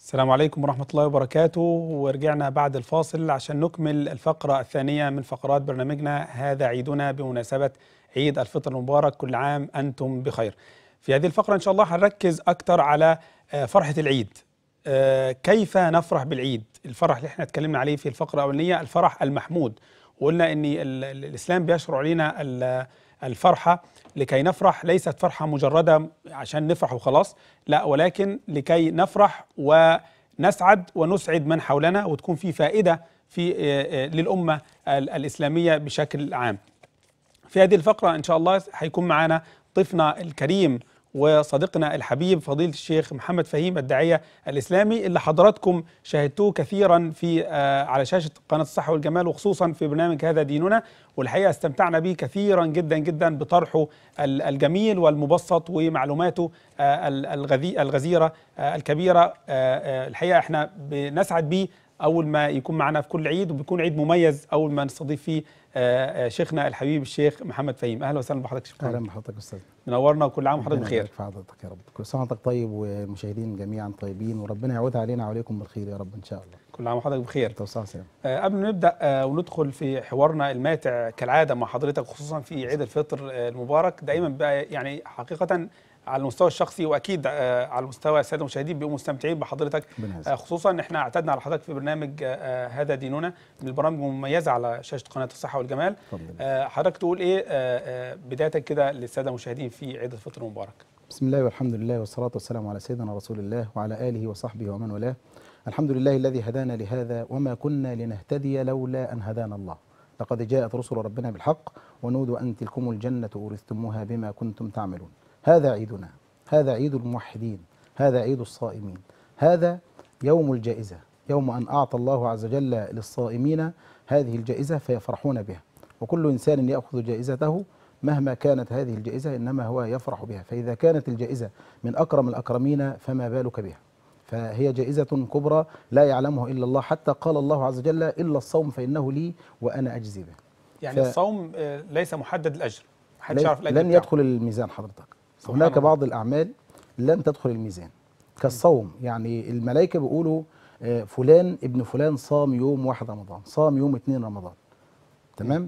السلام عليكم ورحمة الله وبركاته ورجعنا بعد الفاصل عشان نكمل الفقرة الثانية من فقرات برنامجنا هذا عيدنا بمناسبة عيد الفطر المبارك كل عام أنتم بخير في هذه الفقرة إن شاء الله هنركز أكتر على آه، فرحة العيد آه، كيف نفرح بالعيد الفرح اللي احنا اتكلمنا عليه في الفقرة الأولانية الفرح المحمود وقلنا أن ال- ال- الإسلام بيشرع علينا ال- الفرحة لكي نفرح ليست فرحة مجردة عشان نفرح وخلاص لا ولكن لكي نفرح ونسعد ونسعد من حولنا وتكون في فائدة في آه، آه، للأمة ال- الإسلامية بشكل عام في هذه الفقرة إن شاء الله هيكون معنا ضيفنا الكريم وصديقنا الحبيب فضيلة الشيخ محمد فهيم الداعية الإسلامي اللي حضراتكم شاهدتوه كثيرا في آه، على شاشة قناة الصحة والجمال وخصوصا في برنامج هذا ديننا والحقيقة استمتعنا به كثيرا جدا جدا بطرحه ال- الجميل والمبسط ومعلوماته آه، ال- الغذي الغزيرة آه، الكبيرة آه، آه، الحقيقة احنا بنسعد به أول ما يكون معنا في كل عيد وبيكون عيد مميز أول ما نستضيف فيه آه، آه، شيخنا الحبيب الشيخ محمد فهيم أهلا وسهلا بحضرتك شيخ اهلا محمد بحضرتك استاذ منورنا وكل عام وحضرتك ربنا بخير يبارك في حضرتك يا رب كل سنه وحضرتك طيب والمشاهدين جميعا طيبين وربنا يعود علينا وعليكم بالخير يا رب ان شاء الله كل عام وحضرتك بخير توسع سلام آه، قبل ما نبدا آه، وندخل في حوارنا الماتع كالعاده مع حضرتك خصوصا في عيد الفطر آه، المبارك دايما بقى يعني حقيقه على المستوى الشخصي واكيد آه، على مستوى الساده المشاهدين بيبقوا مستمتعين بحضرتك ربنا آه، يجزاك خصوصا ان احنا اعتدنا على حضرتك في برنامج آه، آه، هذا ديننا من البرامج المميزه على شاشه قناه الصحه والجمال اتفضل آه، حضرتك تقول ايه آه، آه، بدايتك كده للساده المشاهدين في عيد الفطر المبارك بسم الله والحمد لله والصلاه والسلام على سيدنا رسول الله وعلى اله وصحبه ومن والاه الحمد لله الذي هدانا لهذا وما كنا لنهتدي لولا ان هدانا الله لقد جاءت رسل ربنا بالحق ونودوا ان تلكم الجنه اورثتموها بما كنتم تعملون هذا عيدنا هذا عيد الموحدين هذا عيد الصائمين هذا يوم الجائزه يوم ان اعطى الله عز وجل للصائمين هذه الجائزه فيفرحون بها وكل انسان ياخذ جائزته مهما كانت هذه الجائزة إنما هو يفرح بها فإذا كانت الجائزة من أكرم الأكرمين فما بالك بها فهي جائزة كبرى لا يعلمها إلا الله حتى قال الله عز وجل إلا الصوم فإنه لي وأنا أجزي به يعني ف- الصوم آه، ليس محدد الاجر محدش لن- يعرف الاجر لن بتاعه. يدخل الميزان حضرتك سبحان هناك الله. بعض الأعمال لن تدخل الميزان كالصوم يعني الملائكة بيقولوا آه، فلان ابن فلان صام يوم واحد رمضان صام يوم اثنين رمضان تمام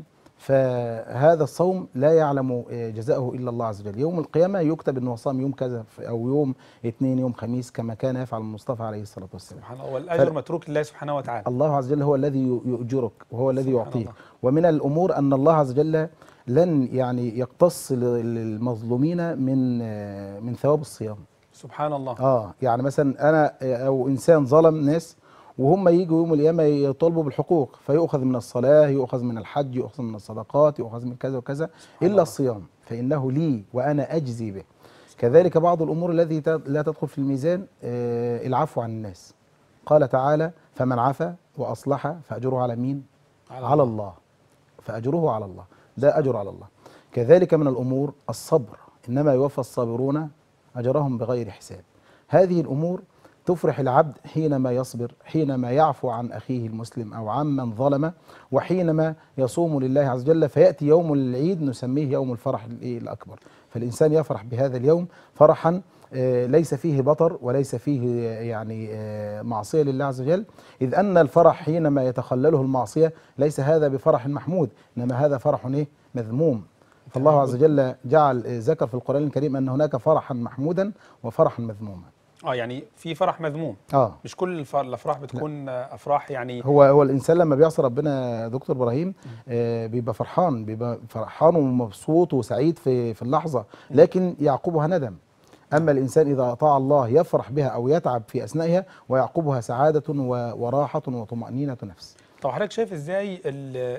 فهذا الصوم لا يعلم آه، جزاءه الا الله عز وجل يوم القيامه يكتب انه صام يوم كذا ف- او يوم اثنين يوم خميس كما كان يفعل المصطفى عليه الصلاه والسلام سبحان الله والاجر ف- متروك لله سبحانه وتعالى الله عز وجل هو الذي ي- يؤجرك وهو الذي سبحان يعطيك الله. ومن الامور ان الله عز وجل لن يعني يقتص لل- للمظلومين من آه، من ثواب الصيام سبحان الله اه يعني مثلا انا آه، او انسان ظلم ناس وهم يجوا يوم القيامه يطالبوا بالحقوق فيؤخذ من الصلاه يؤخذ من الحج يؤخذ من الصدقات يؤخذ من كذا وكذا الله. الا الصيام فانه لي وانا اجزي به كذلك بعض الامور التي ت- لا تدخل في الميزان آه، العفو عن الناس قال تعالى فمن عفا واصلح فاجره على مين على الله فاجره على الله ده اجر على الله كذلك من الامور الصبر انما يوفى الصابرون اجرهم بغير حساب هذه الامور تفرح العبد حينما يصبر حينما يعفو عن اخيه المسلم او عمن ظلم وحينما يصوم لله عز وجل فياتي يوم العيد نسميه يوم الفرح الإيه الاكبر فالانسان يفرح بهذا اليوم فرحا آه، ليس فيه بطر وليس فيه آه، يعني آه، معصيه لله عز وجل اذ ان الفرح حينما يتخلله المعصيه ليس هذا بفرح محمود انما هذا فرح ايه مذموم فالله عز وجل جعل آه، ذكر في القران الكريم ان هناك فرحا محمودا وفرحا مذموما اه يعني في فرح مذموم اه مش كل الف- الافراح بتكون آه، افراح يعني هو هو الانسان لما بيعصي ربنا يا دكتور ابراهيم آه بيبقى فرحان بيبقى فرحان ومبسوط وسعيد في في اللحظه لكن يعقبها ندم اما الانسان اذا اطاع الله يفرح بها او يتعب في اثنائها ويعقبها سعاده و- وراحه وطمانينه نفس طب حضرتك شايف ازاي ال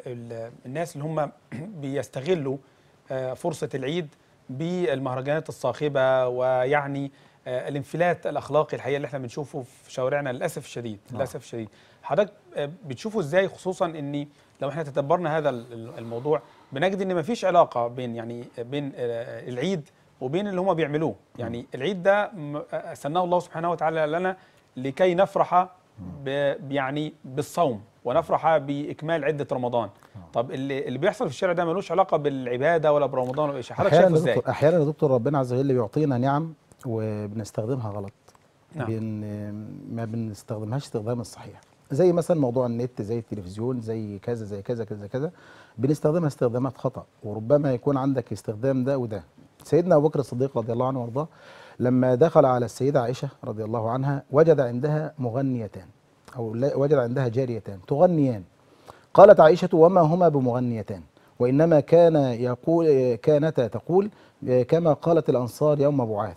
ال الناس اللي هم بيستغلوا آه، فرصه العيد بالمهرجانات الصاخبه ويعني آه، الانفلات الاخلاقي الحقيقه اللي احنا بنشوفه في شوارعنا للاسف الشديد نعم. للاسف الشديد حضرتك آه، بتشوفه ازاي خصوصا ان لو احنا تدبرنا هذا ال- الموضوع بنجد ان مفيش علاقه بين يعني بين آه، العيد وبين اللي هم بيعملوه يعني العيد ده م- آه، سناه الله سبحانه وتعالى لنا لكي نفرح ب- يعني بالصوم ونفرح باكمال عده رمضان طب اللي اللي بيحصل في الشارع ده ملوش علاقه بالعباده ولا برمضان ولا شيء حضرتك احيانا شايفه يا ازاي دكتور احيانا يا دكتور ربنا عز وجل بيعطينا نعم وبنستخدمها غلط نعم. بن ما بنستخدمهاش استخدام الصحيح زي مثلا موضوع النت زي التلفزيون زي كذا زي كذا كذا كذا بنستخدمها استخدامات خطأ وربما يكون عندك استخدام ده وده سيدنا أبو بكر الصديق رضي الله عنه وارضاه لما دخل على السيدة عائشة رضي الله عنها وجد عندها مغنيتان أو لا- وجد عندها جاريتان تغنيان قالت عائشة وما هما بمغنيتان وإنما كان يقول كانتا تقول كما قالت الأنصار يوم بعاث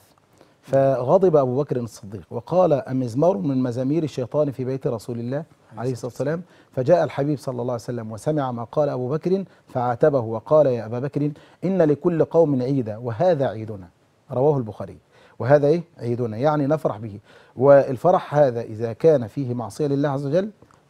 فغضب أبو بكر الصديق وقال أمزمار من مزامير الشيطان في بيت رسول الله عليه الصلاة والسلام فجاء الحبيب صلى الله عليه وسلم وسمع ما قال أبو بكر فعاتبه وقال يا أبا بكر إن لكل قوم عيدا وهذا عيدنا رواه البخاري وهذا إيه عيدنا يعني نفرح به والفرح هذا إذا كان فيه معصية لله عز وجل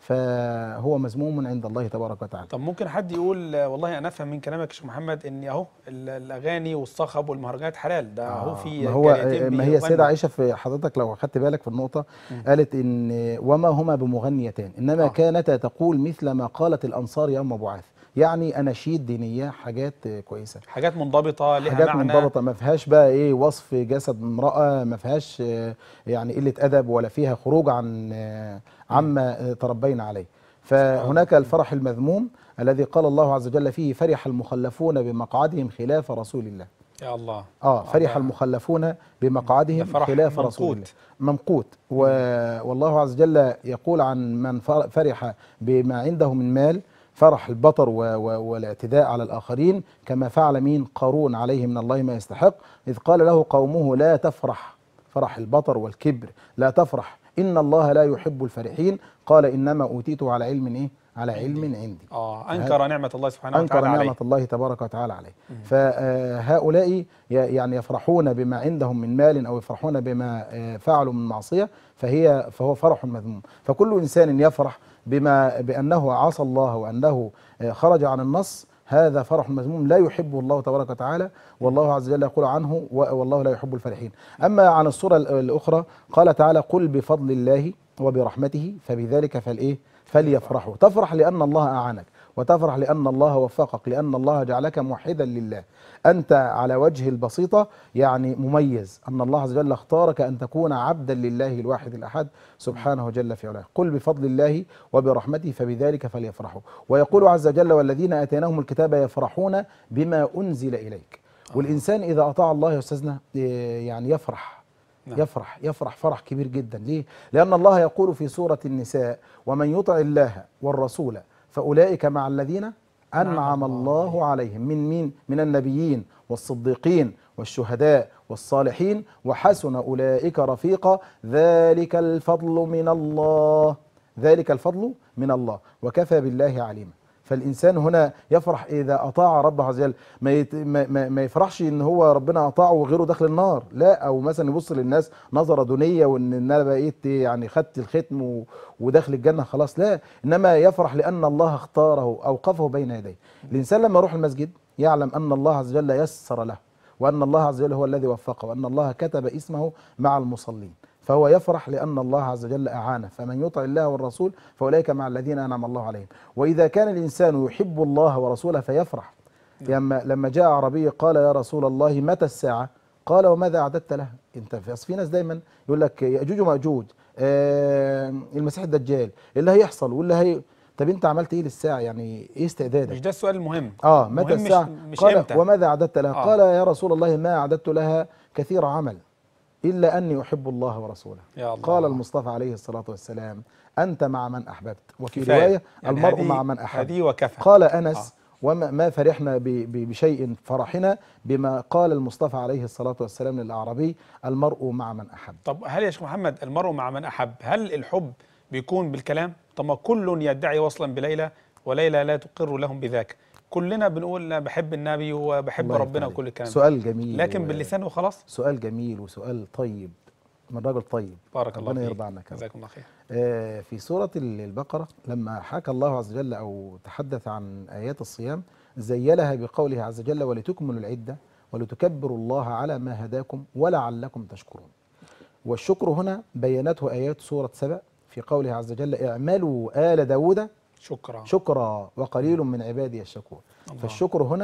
فهو مذموم عند الله تبارك وتعالى طب ممكن حد يقول آه، والله انا افهم من كلامك يا شيخ محمد ان اهو ال- الاغاني والصخب والمهرجانات حلال ده اهو في ما هو جاريتين ما هي السيده بيغنوا. عائشه في حضرتك لو اخدت بالك في النقطه مم. قالت ان وما هما بمغنيتان انما آه. كانتا تقول مثل ما قالت الانصار يوم بعاث يعني اناشيد دينيه حاجات كويسه حاجات منضبطه لها حاجات معنى منضبطه ما فيهاش بقى ايه وصف جسد امراه ما فيهاش آه، يعني قله ادب ولا فيها خروج عن آه، عما آه، تربينا عليه فهناك الفرح المذموم الذي قال الله عز وجل فيه فرح المخلفون بمقعدهم خلاف رسول الله يا الله اه فرح ده- المخلفون بمقعدهم ده فرح خلاف رسول الله ممقوت. ممقوت و... والله عز وجل يقول عن من فر- فرح بما عنده من مال فرح البطر و... و... والاعتداء على الآخرين كما فعل مين قارون عليه من الله ما يستحق إذ قال له قومه لا تفرح فرح البطر والكبر لا تفرح إن الله لا يحب الفرحين قال إنما أوتيته على علم إيه على علم عندي اه انكر نعمه الله سبحانه أنكر وتعالى عليه نعمة الله تبارك وتعالى عليه فهؤلاء يعني يفرحون بما عندهم من مال أو يفرحون بما آه، فعلوا من معصية فهي فهو فرح مذموم فكل إنسان يفرح بما بأنه عصى الله وأنه آه، خرج عن النص هذا فرح مذموم لا يحبه الله تبارك وتعالى والله عز وجل يقول عنه و- والله لا يحب الفرحين أما عن الصورة ال- الأخرى قال تعالى قل بفضل الله وبرحمته فبذلك فالإيه فليفرحوا تفرح لأن الله أعانك وتفرح لأن الله وفقك لأن الله جعلك موحدا لله أنت على وجه البسيطة يعني مميز أن الله عز وجل اختارك أن تكون عبدا لله الواحد الأحد سبحانه جل في علاه قل بفضل الله وبرحمته فبذلك فليفرحوا ويقول عز وجل والذين آتيناهم الكتاب يفرحون بما أنزل إليك والإنسان إذا أطاع الله يا أستاذنا إيه، يعني يفرح نعم. يفرح يفرح فرح كبير جدا ليه؟ لأن الله يقول في سورة النساء ومن يطع الله والرسول فأولئك مع الذين أنعم الله عليهم من مين؟ من النبيين والصديقين والشهداء والصالحين وحسن أولئك رفيقا ذلك الفضل من الله ذلك الفضل من الله وكفى بالله عليما فالإنسان هنا يفرح إذا أطاع ربه عز وجل ما, يت... ما, ما, ما يفرحش إن هو ربنا أطاعه وغيره داخل النار لا أو مثلا يبص للناس نظرة دونية وإن أنا بقيت يعني خدت الختم و... وداخل الجنة خلاص لا إنما يفرح لأن الله اختاره أوقفه بين يديه الإنسان لما يروح المسجد يعلم أن الله عز وجل يسر له وأن الله عز وجل هو الذي وفقه وأن الله كتب اسمه مع المصلين فهو يفرح لأن الله عز وجل أعانه فمن يطع الله والرسول فأولئك مع الذين أنعم الله عليهم وإذا كان الإنسان يحب الله ورسوله فيفرح لما لما جاء عربي قال يا رسول الله متى الساعة قال وماذا أعددت لها أنت في أصل في ناس دايما يقول لك يأجوج ومأجوج آه المسيح الدجال اللي هيحصل واللي هي طب أنت عملت إيه للساعة يعني إيه استعدادك مش ده السؤال المهم اه متى المهم مش- الساعة مش قال إمتى. وماذا أعددت لها آه. قال يا رسول الله ما أعددت لها كثير عمل إلا أني أحب الله ورسوله يا الله قال المصطفى عليه الصلاة والسلام أنت مع من أحببت وفي كفاية. رواية يعني المرء هذه- مع من أحب هذه وكفى قال أنس آه. وما ما فرحنا ب- ب- بشيء فرحنا بما قال المصطفى عليه الصلاة والسلام للأعرابي المرء مع من أحب طب هل يا شيخ محمد المرء مع من احب هل الحب بيكون بالكلام طب ما كل يدعي وصلا بليلى وليلى لا تقر لهم بذاك كلنا بنقول أنا بحب النبي وبحب الله يفتح ربنا عليك. وكل الكلام ده. سؤال جميل لكن و- باللسان وخلاص سؤال جميل وسؤال طيب من راجل طيب بارك الله ربنا فيك يرضى عنك يا رب. جزاكم الله خير آه، في سورة ال- البقرة لما حكى الله عز وجل أو تحدث عن آيات الصيام زيلها بقوله عز وجل ولتكملوا العدة ولتكبروا الله على ما هداكم ولعلكم تشكرون والشكر هنا بينته آيات سورة سبأ في قوله عز وجل اعملوا آل داود شكرا شكرا وقليل من عبادي الشكور الله. فالشكر هنا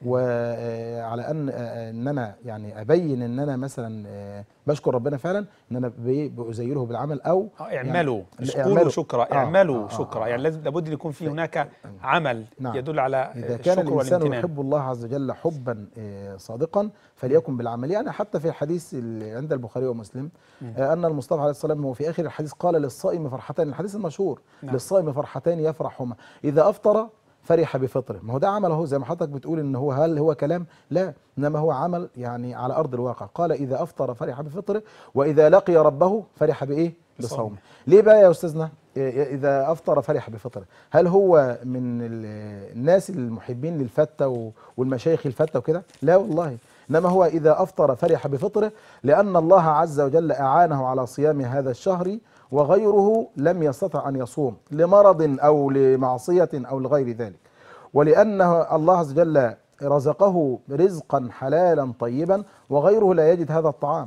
وعلى ان آه، ان انا يعني ابين ان انا مثلا آه، بشكر ربنا فعلا ان انا بي- بأزيله بالعمل او آه، اعملوا يعني مش اعملوا. قولوا شكرا آه، اعملوا آه، آه، شكرا آه. يعني لازم لابد ان يكون في هناك عمل نعم. يدل على إذا كان الشكر الإنسان والامتنان يحب الله عز وجل حبا آه، صادقا فليكن بالعمل يعني حتى في الحديث اللي عند البخاري ومسلم آه، أن المصطفى عليه الصلاة والسلام وفي آخر الحديث قال للصائم فرحتان الحديث المشهور نعم. للصائم فرحتان يفرحهما إذا أفطر فرح بفطره ما هو ده عمل اهو زي ما حضرتك بتقول ان هو هل هو كلام لا انما هو عمل يعني على ارض الواقع قال اذا افطر فرح بفطره واذا لقي ربه فرح بايه بصومه. بصومه ليه بقى يا استاذنا إيه اذا افطر فرح بفطره هل هو من ال- الناس المحبين للفته و- والمشايخ الفته وكده لا والله انما هو اذا افطر فرح بفطره لان الله عز وجل اعانه على صيام هذا الشهر وغيره لم يستطع ان يصوم لمرض او لمعصيه او لغير ذلك ولأن الله عز وجل رزقه رزقا حلالا طيبا وغيره لا يجد هذا الطعام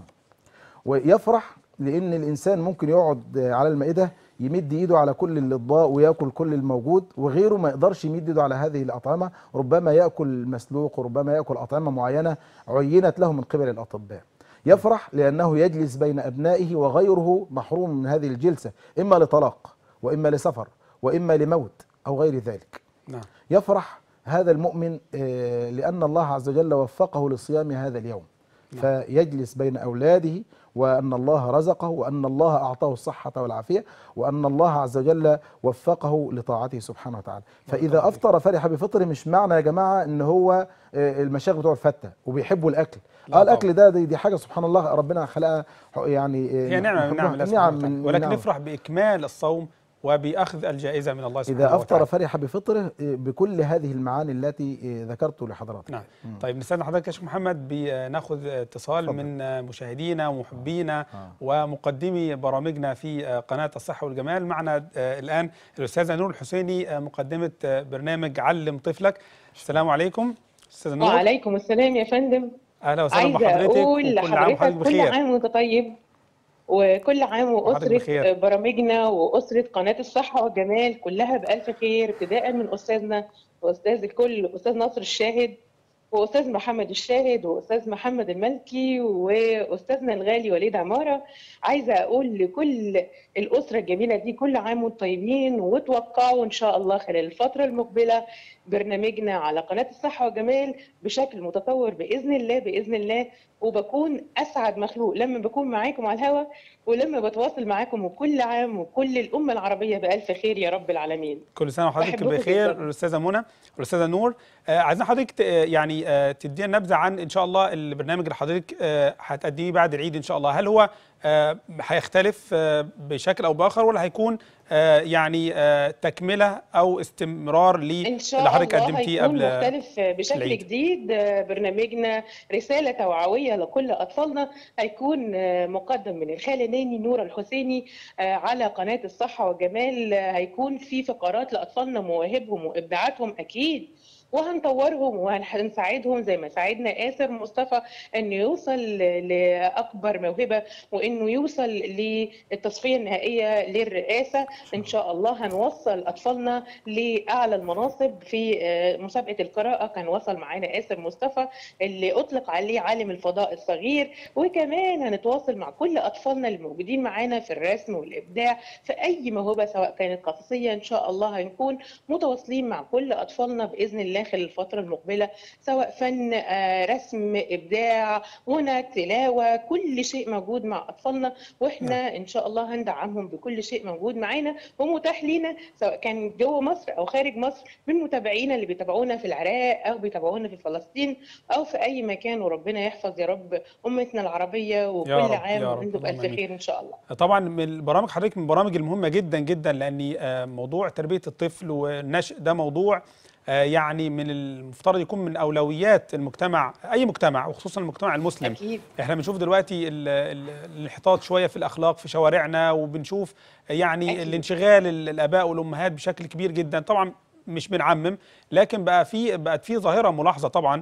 ويفرح لأن الإنسان ممكن يقعد على المائدة يمد ايده على كل الاطباق وياكل كل الموجود وغيره ما يقدرش يمد ايده على هذه الاطعمه ربما ياكل مسلوق وربما ياكل اطعمه معينه عينت له من قبل الاطباء يفرح لانه يجلس بين ابنائه وغيره محروم من هذه الجلسه اما لطلاق واما لسفر واما لموت او غير ذلك نعم يفرح هذا المؤمن آه، لأن الله عز وجل وفقه لصيام هذا اليوم فيجلس بين أولاده وأن الله رزقه وأن الله أعطاه الصحة والعافية وأن الله عز وجل وفقه لطاعته سبحانه وتعالى فإذا أفطر فرح بفطره مش معنى يا جماعة أن هو آه، المشايخ بتوع الفتة وبيحبوا الأكل لا اه الاكل طبعا. ده دي, دي حاجه سبحان الله ربنا خلقها يعني آه، هي نعمه من نحبها- نعم الله سبحانه نعم وتعالى. من ولكن نعم. نفرح باكمال الصوم وباخذ الجائزه من الله سبحانه إذا أفطر وتعالى. فرح بفطره آه، بكل هذه المعاني التي آه، ذكرت لحضراتكم نعم طيب نستاذن حضرتك يا شيخ محمد بناخذ اتصال اتفضل. من مشاهدينا ومحبينا آه. ومقدمي برامجنا في قناه الصحه والجمال معنا آه، الان الاستاذه نور الحسيني آه، مقدمه آه، برنامج علم طفلك السلام عليكم استاذه نور وعليكم السلام يا فندم اهلا وسهلا عايزة بحضرتك أقول وكل عام لحضرتك وحضرتك كل بخير عام وأنت طيب وكل عام وحضرتك بخير. وأسرة برامجنا وأسرة قناة الصحة والجمال كلها بألف خير ابتداء من أستاذنا وأستاذ الكل أستاذ ناصر الشاهد وأستاذ محمد الشاهد وأستاذ محمد الملكي وأستاذنا الغالي وليد عمارة عايزة أقول لكل الأسرة الجميلة دي كل عام وانتم طيبين وتوقعوا إن شاء الله خلال الفترة المقبلة برنامجنا على قناة الصحة والجمال بشكل متطور بإذن الله بإذن الله وبكون أسعد مخلوق لما بكون معاكم على الهوا ولما بتواصل معاكم وكل عام وكل الأمة العربية بألف خير يا رب العالمين كل سنه وحضرتك بحبكم بخير جداً. الاستاذه منى والاستاذه نور آه عايزين حضرتك ت- آه، يعني آه تدينا نبذه عن ان شاء الله البرنامج اللي حضرتك آه هتقدميه بعد العيد ان شاء الله هل هو آه هيختلف آه بشكل او باخر ولا هيكون آه يعني آه تكمله او استمرار لي إن شاء اللي حضرتك الله قدمتيه هيكون قبل مختلف بشكل العيد. جديد آه، برنامجنا رسالة توعوية لكل أطفالنا هيكون آه، مقدم من الخالة ناني نور الحسيني آه، على قناة الصحة والجمال آه، هيكون في فقرات لأطفالنا مواهبهم وإبداعاتهم أكيد وهنطورهم وهنساعدهم زي ما ساعدنا آسر مصطفى انه يوصل لاكبر موهبه وانه يوصل للتصفيه النهائيه للرئاسه ان شاء الله هنوصل اطفالنا لاعلى المناصب في آه، مسابقه القراءه كان وصل معانا آسر مصطفى اللي اطلق عليه عالم الفضاء الصغير وكمان هنتواصل مع كل اطفالنا الموجودين معانا في الرسم والابداع في اي موهبه سواء كانت قصصيه ان شاء الله هنكون متواصلين مع كل اطفالنا باذن الله خلال الفتره المقبله سواء فن آه، رسم ابداع غنى تلاوه كل شيء موجود مع اطفالنا واحنا ان شاء الله هندعمهم بكل شيء موجود معانا ومتاح لينا سواء كان جوه مصر او خارج مصر من متابعينا اللي بيتابعونا في العراق او بيتابعونا في فلسطين او في اي مكان وربنا يحفظ يا رب امتنا العربيه وكل رب، عام يا رب، وانتم اللهم بالف آمين. خير ان شاء الله طبعا من البرامج حضرتك من البرامج المهمه جدا جدا لان آه، موضوع تربيه الطفل والنشء ده موضوع آه، يعني من المفترض يكون من اولويات المجتمع اي مجتمع وخصوصا المجتمع المسلم اكيد احنا بنشوف دلوقتي ال- ال- الانحطاط شويه في الاخلاق في شوارعنا وبنشوف يعني أكيد. الانشغال ال- الاباء والامهات بشكل كبير جدا طبعا مش بنعمم لكن بقى في بقت في ظاهره ملاحظه طبعا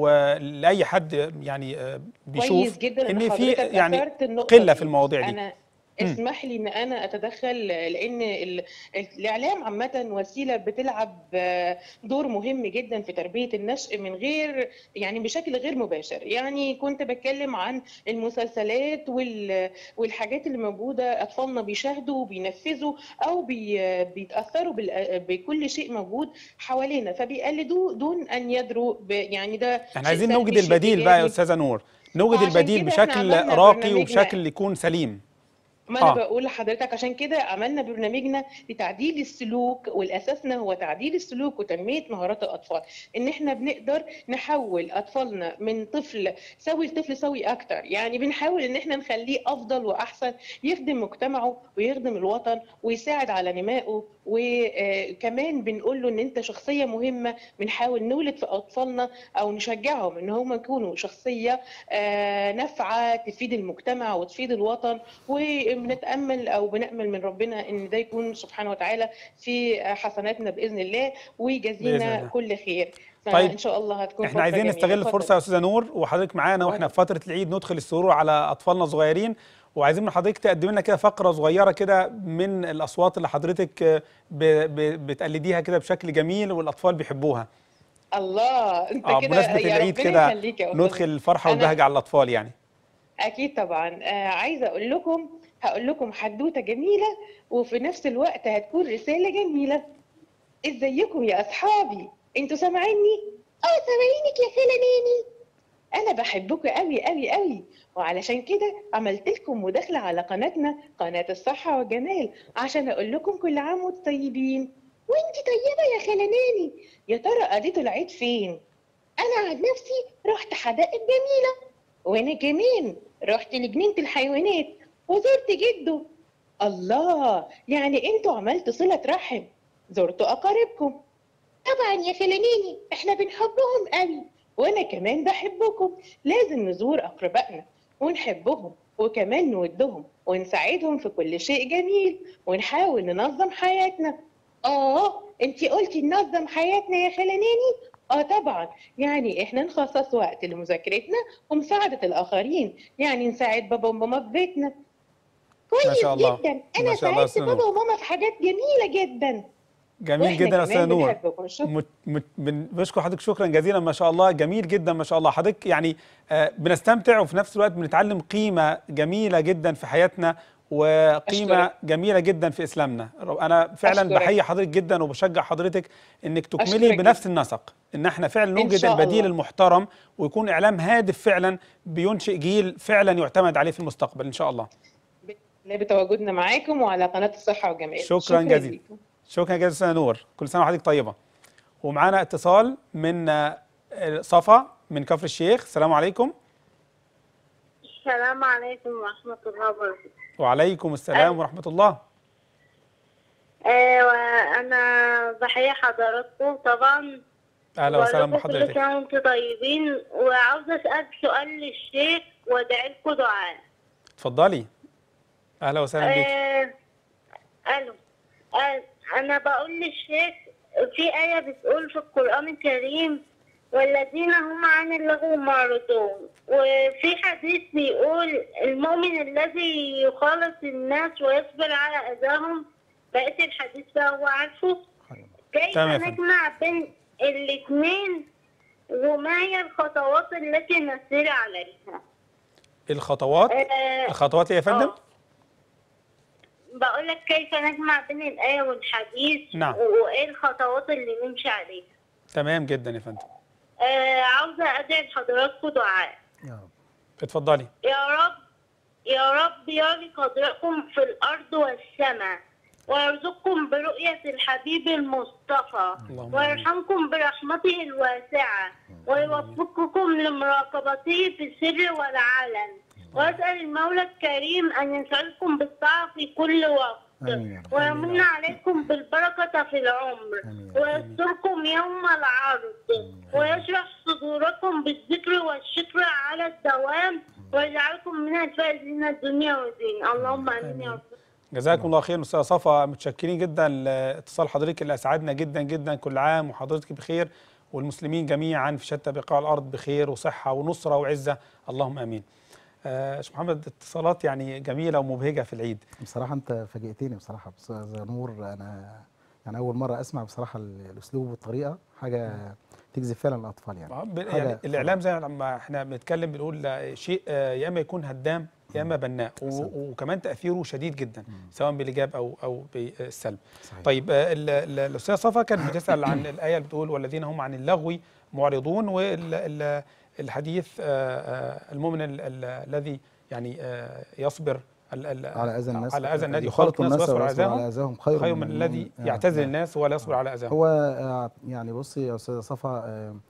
ولاي حد يعني آه، بيشوف كويس جدا ان في حضرتك يعني أثرت النقطة قله دي. في المواضيع دي انا اسمح لي ان انا اتدخل لان ال- الاعلام عامه وسيله بتلعب آه، دور مهم جدا في تربيه النشء من غير يعني بشكل غير مباشر يعني كنت بتكلم عن المسلسلات وال- والحاجات اللي موجوده اطفالنا بيشاهدوا وبينفذوا او بي بيتاثروا بال- بكل شيء موجود حوالينا فبيقلدوه دون ان يدروا ب- يعني ده احنا شيء عايزين سلبي، نوجد شيء البديل بقى يا إيجابي. استاذه نور نوجد وعشان البديل كده إحنا بشكل عملنا راقي برنامجنا. وبشكل يكون سليم ما انا آه. بقول لحضرتك عشان كده عملنا برنامجنا لتعديل السلوك والاساسنا هو تعديل السلوك وتنميه مهارات الاطفال ان احنا بنقدر نحول اطفالنا من طفل سوي لطفل سوي اكتر يعني بنحاول ان احنا نخليه افضل واحسن يخدم مجتمعه ويخدم الوطن ويساعد على نمائه وكمان بنقول له ان انت شخصيه مهمه بنحاول نولد في اطفالنا او نشجعهم ان هم يكونوا شخصيه آه، نافعه تفيد المجتمع وتفيد الوطن وبنتامل او بنامل من ربنا ان ده يكون سبحانه وتعالى في حسناتنا باذن الله بإذن ويجازينا الله. كل خير طيب، فان شاء الله هتكون احنا فترة عايزين جميلة. نستغل اتفضل. الفرصه يا استاذه نور وحضرتك معانا واحنا في فتره العيد ندخل السرور على اطفالنا الصغيرين وعايزين من حضرتك تقدم لنا كده فقره صغيره كده من الاصوات اللي حضرتك آه، ب- ب- بتقلديها كده بشكل جميل والاطفال بيحبوها الله انت اه كده بمناسبه يا العيد ربنا كده يخليك يا أستاذ. ندخل الفرحه أنا- والبهجه على الاطفال يعني اكيد طبعا آه عايزه اقول لكم هقول لكم حدوته جميله وفي نفس الوقت هتكون رساله جميله ازيكم يا اصحابي انتوا سامعيني اه سامعينك يا خاله ناني انا بحبكم قوي قوي قوي وعلشان كده عملت لكم مداخله على قناتنا قناه الصحه والجمال عشان اقول لكم كل عام وانتم طيبين وانت طيبه يا خاله ناني يا ترى قضيتوا العيد فين انا عن نفسي رحت حدائق جميله وانا كمان رحت لجنينه الحيوانات وزرت جده الله يعني انتوا عملتوا صله رحم زرتوا اقاربكم طبعا يا خلانيني احنا بنحبهم قوي وانا كمان بحبكم لازم نزور اقربائنا ونحبهم وكمان نودهم ونساعدهم في كل شيء جميل ونحاول ننظم حياتنا اه انتي قلتي ننظم حياتنا يا خلانيني اه طبعا يعني احنا نخصص وقت لمذاكرتنا ومساعدة الآخرين يعني نساعد بابا وماما في بيتنا كويس ما شاء الله. جدا ما أنا شاء الله يا ساعدت أستاذة بابا وماما في حاجات جميلة جدا جميل وإحنا جدا يا استاذه كمان نور بنحبكم شكرا مت مت بن- بشكر حضرتك شكرا جزيلا ما شاء الله جميل جدا ما شاء الله حضرتك يعني آه، بنستمتع وفي نفس الوقت بنتعلم قيمة جميلة جدا في حياتنا وقيمة أشكرك. جميلة جدا في إسلامنا أنا فعلا أشكرك. بحيي حضرتك جدا وبشجع حضرتك إنك تكملي أشكرك بنفس النسق إن احنا فعلا نوجد شاء البديل الله. المحترم ويكون إعلام هادف فعلا بينشئ جيل فعلا يعتمد عليه في المستقبل إن شاء الله لا بتواجدنا معاكم وعلى قناة الصحة والجمال شكراً جزيلا. ليكم. شكرا جزيلا استاذه نور كل سنه وحضرتك طيبه ومعانا اتصال من آه، صفا من كفر الشيخ السلام عليكم السلام عليكم ورحمة الله وبركاته وعليكم السلام ورحمه الله آه وأنا بحيي حضراتكم طبعا اهلا وسهلا وأقول لكم كل بحضرتك سنة وأنتم طيبين وعاوزة أسأل سؤال للشيخ وأدعي لكم دعاء اتفضلي اهلا وسهلا بيك آه ألو آه أنا بقول للشيخ في آية بتقول في القرآن الكريم والذين هم عن اللغو معرضون وفي حديث بيقول المؤمن الذي يخالط الناس ويصبر على أذاهم بقية الحديث ده هو عارفه كيف تمام يا فندم. نجمع بين الاثنين وما هي الخطوات التي نسير عليها الخطوات آه، الخطوات إيه يا فندم آه. بقول لك كيف نجمع بين الآية والحديث نعم. وإيه الخطوات اللي نمشي عليها تمام جدا يا فندم آه عاوزة أدعي لحضراتكم دعاء يا رب اتفضلي يا رب يا رب يري قدركم في الأرض والسماء ويرزقكم برؤية الحبيب المصطفى اللهم ويرحمكم برحمته الواسعة ويوفقكم لمراقبته في السر والعلن وأسأل المولى الكريم أن يسعدكم بالطاعة في كل وقت آمين يا رب ويمن عليكم بالبركة في العمر آمين يا رب. ويستركم يوم العرض ويشرح صدوركم بالذكر والشكر على الدوام ويجعلكم من الفائزين الدنيا والدين اللهم امين يا رب جزاكم الله خير استاذه صفا متشكرين جدا لاتصال حضرتك اللي اسعدنا جدا جدا كل عام وحضرتك بخير والمسلمين جميعا في شتى بقاع الارض بخير وصحه ونصره وعزه اللهم امين آه، شيخ محمد اتصالات يعني جميله ومبهجه في العيد بصراحه انت فاجئتني بصراحه استاذ نور انا يعني اول مره اسمع بصراحه ال- الاسلوب والطريقه حاجه تجذب فعلا الاطفال يعني آه، ب- حاجة يعني الاعلام زي لما احنا بنتكلم بنقول لا، شيء آه، يا اما يكون هدام يا اما بناء و- أحسنت. وكمان تاثيره شديد جدا سواء بالايجاب او او بالسلب صحيح. طيب آه، ال- ال- الاستاذه صفا كانت بتسال عن الايه اللي بتقول والذين هم عن اللغو معرضون والحديث المؤمن ال- ال- الذي يعني آه، يصبر ال- ال- على اذى الناس على اذى الناس يخالط يخالط الناس ويصبر على ويصبر على اذاهم اذاهم خير, خير من الذي آه، يعتزل نعم. الناس ولا يصبر على اذاهم هو آه، يعني بصي يا استاذه صفا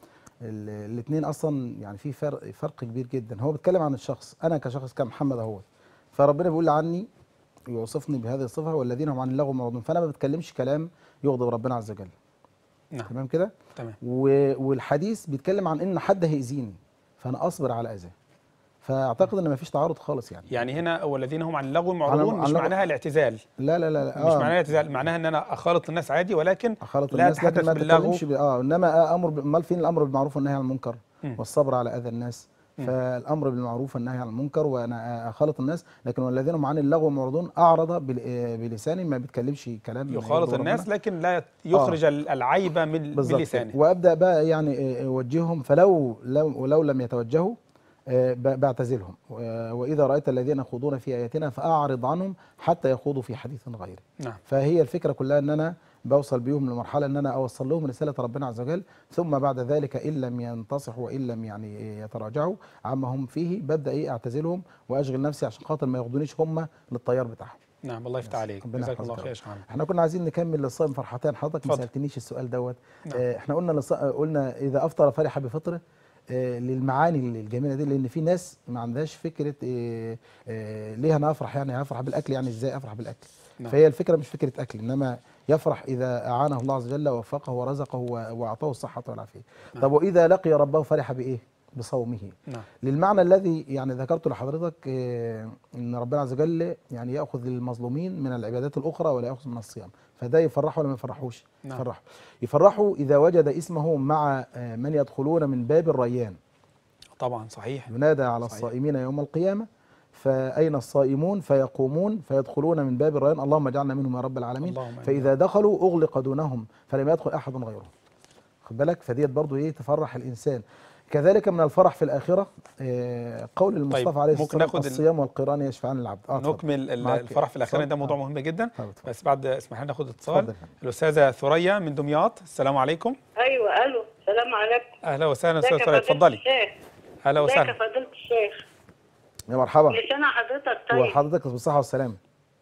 الاثنين اصلا يعني في فرق فرق كبير جدا هو بيتكلم عن الشخص انا كشخص كمحمد اهوت فربنا بيقول عني يوصفني بهذه الصفه والذين هم عن اللغو معرضون فانا ما بتكلمش كلام يغضب ربنا عز وجل نعم تمام كده تمام و- والحديث بيتكلم عن ان حد هيأذيني فانا اصبر على اذاه فاعتقد ان مفيش تعارض خالص يعني يعني هنا والذين هم عن اللغو معرضون عن مش اللغو. معناها الاعتزال لا لا لا, لا مش معناها الاعتزال معناها ان انا اخالط الناس عادي ولكن خلط لا الناس لكن أتحدث ما باللغو. تتكلمش ب- اه انما امر ب- امال فين الامر بالمعروف والنهي عن المنكر مم. والصبر على اذى الناس فالامر بالمعروف والنهي عن المنكر وانا اخالط الناس لكن والذين هم عن اللغو معرضون اعرض بال- آه، بلسانه ما بيتكلمش كلام يخالط يغضب الناس ربنا. لكن لا يخرج العيب من من بالظبط لسانه وابدا بقى يعني آه، اوجههم فلو لو ولو لم يتوجهوا آه، ب- بعتزلهم و- واذا رايت الذين يخوضون في اياتنا فاعرض عنهم حتى يخوضوا في حديث غيره نعم فهي الفكره كلها ان انا بوصل بيهم لمرحله ان انا اوصل لهم رساله ربنا عز وجل ثم بعد ذلك ان لم ينتصحوا وان لم يعني يتراجعوا عما هم فيه ببدا ايه اعتزلهم واشغل نفسي عشان خاطر ما ياخدونيش هم للتيار بتاعهم نعم الله يفتح عليك ربنا جزاك يحفظك الله يا خير يا رب. شيخ محمد احنا كنا عايزين نكمل للصائم فرحتين حضرتك ما اتفضل. سالتنيش السؤال دوت نعم. اه احنا قلنا للص... قلنا اذا افطر فرح بفطره اه للمعاني الجميله دي لان في ناس ما عندهاش فكره اه اه ليه انا افرح يعني هفرح بالاكل يعني ازاي افرح بالاكل نعم. فهي الفكره مش فكره اكل انما يفرح اذا اعانه الله عز وجل ووفقه ورزقه و- واعطاه الصحه والعافيه طب واذا لقي ربه فرح بايه بصومه نعم للمعنى الذي يعني ذكرته لحضرتك آه، ان ربنا عز وجل يعني ياخذ المظلومين من العبادات الاخرى ولا ياخذ من الصيام فده يفرحه ولا ما يفرحوش نعم. يفرحه يفرحه اذا وجد اسمه مع آه، من يدخلون من باب الريان طبعا صحيح ينادى على صحيح. الصائمين يوم القيامه فاين الصائمون فيقومون فيدخلون من باب الريان اللهم اجعلنا منهم يا رب العالمين اللهم آمين. فاذا دخلوا اغلق دونهم فلم يدخل احد غيرهم خد بالك فديت برضو ايه تفرح الانسان كذلك من الفرح في الاخره آه، قول المصطفى طيب، عليه الصلاه ممكن والسلام ناخد ال- الصيام والقران يشفعان العبد اه اتفضل. نكمل ال- معاك. الفرح في الاخير ده اتفضل. موضوع آه. مهم جدا طب اتفضل. بس بعد اسمح لنا ناخد اتصال اتفضل. الاستاذه ثريا من دمياط السلام عليكم ايوه الو السلام عليكم اهلا وسهلا ازيك استاذه يا ثريا فضيلة اتفضلي الشيخ؟ اهلا ازيك يا وسهلا فضيلة الشيخ يا مرحبا مش انا حضرتك طيب وحضرتك بالصحه والسلامه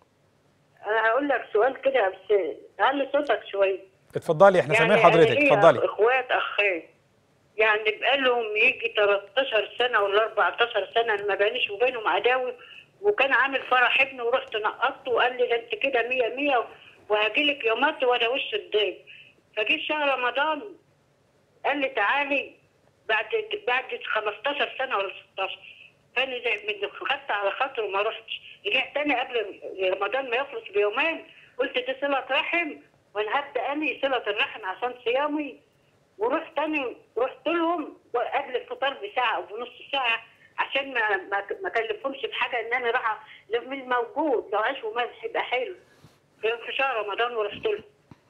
انا هقول لك سؤال كده بس علي صوتك شويه اتفضلي احنا سامعين أنا حضرتك ليا اتفضلي اخوات اخين يعني بقالهم يجي 13 سنه ولا 14 سنه ما بينش وبينهم عداوه وكان عامل فرح ابنه ورحت نقطته وقال لي ده انت كده 100 100 وهاجي لك يومات وانا وش الضيف فجيت شهر رمضان قال لي تعالي بعد بعد 15 سنه ولا 16 فانا زي من خدت على خاطره وما رحتش رجعت تاني قبل رمضان ما يخلص بيومين قلت دي صله رحم وانا هبدا انهي صله الرحم عشان صيامي ورحت تاني رحت لهم قبل الفطار بساعه او بنص ساعه عشان ما ما ما كلفهمش بحاجه ان انا راح من الموجود لو عيش وملح يبقى حلو في في شهر رمضان ورحت لهم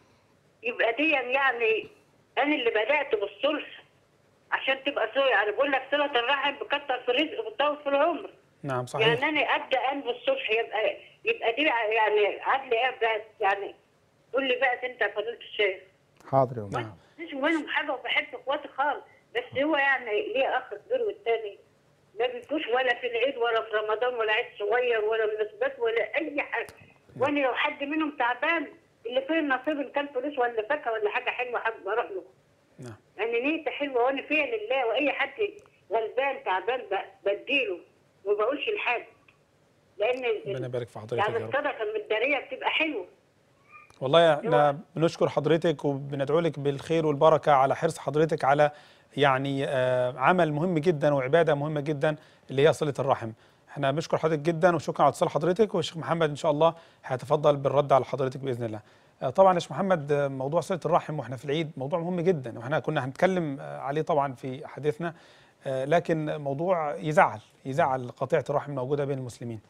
يبقى دي يعني انا اللي بدات بالصلح عشان تبقى صلة يعني بقول لك صله الرحم بكتر في الرزق وبتطول في العمر نعم صحيح يعني انا ابدا ان بالصلح يبقى يبقى دي يعني عدل ايه بقى يعني قول لي بقى انت يا فضيله الشيخ حاضر يا أم. نعم مش منهم حاجه وبحب اخواتي خالص بس هو يعني ليه اخ كبير والتاني ما بيجوش ولا في العيد ولا في رمضان ولا عيد صغير ولا مناسبات ولا اي حاجه وانا لو حد منهم تعبان اللي فيه النصيب ان كان فلوس ولا فاكهه ولا حاجه حلوه حابب اروح له نعم يعني نيتي حلوه وانا فيها لله واي حد غلبان تعبان ب- بديله وما بقولش لحد لان ال- ربنا يبارك في حضرتك يعني يا رب الصدقه المداريه بتبقى حلوه والله احنا بنشكر حضرتك وبندعو لك بالخير والبركه على حرص حضرتك على يعني آه، عمل مهم جدا وعباده مهمه جدا اللي هي صله الرحم. احنا بنشكر حضرتك جدا وشكرا على اتصال حضرتك والشيخ محمد ان شاء الله هيتفضل بالرد على حضرتك باذن الله. آه، طبعا يا شيخ محمد آه، موضوع صله الرحم واحنا في العيد موضوع مهم جدا واحنا كنا هنتكلم آه، عليه طبعا في حديثنا آه، لكن موضوع يزعل يزعل قطيعه الرحم الموجوده بين المسلمين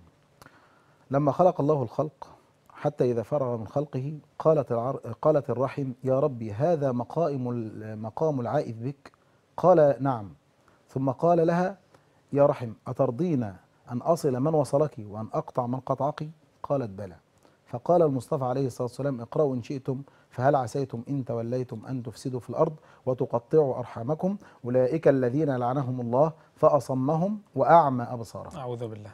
لما خلق الله الخلق حتى إذا فرغ من خلقه قالت العر... قالت الرحم يا ربي هذا مقام ال- مقام العائذ بك قال نعم ثم قال لها يا رحم أترضين أن أصل من وصلك وأن أقطع من قطعك قالت بلى فقال المصطفى عليه الصلاة والسلام اقرأوا إن شئتم فهل عسيتم إن توليتم أن تفسدوا في الأرض وتقطعوا أرحامكم أولئك الذين لعنهم الله فأصمهم وأعمى أبصارهم اعوذ بالله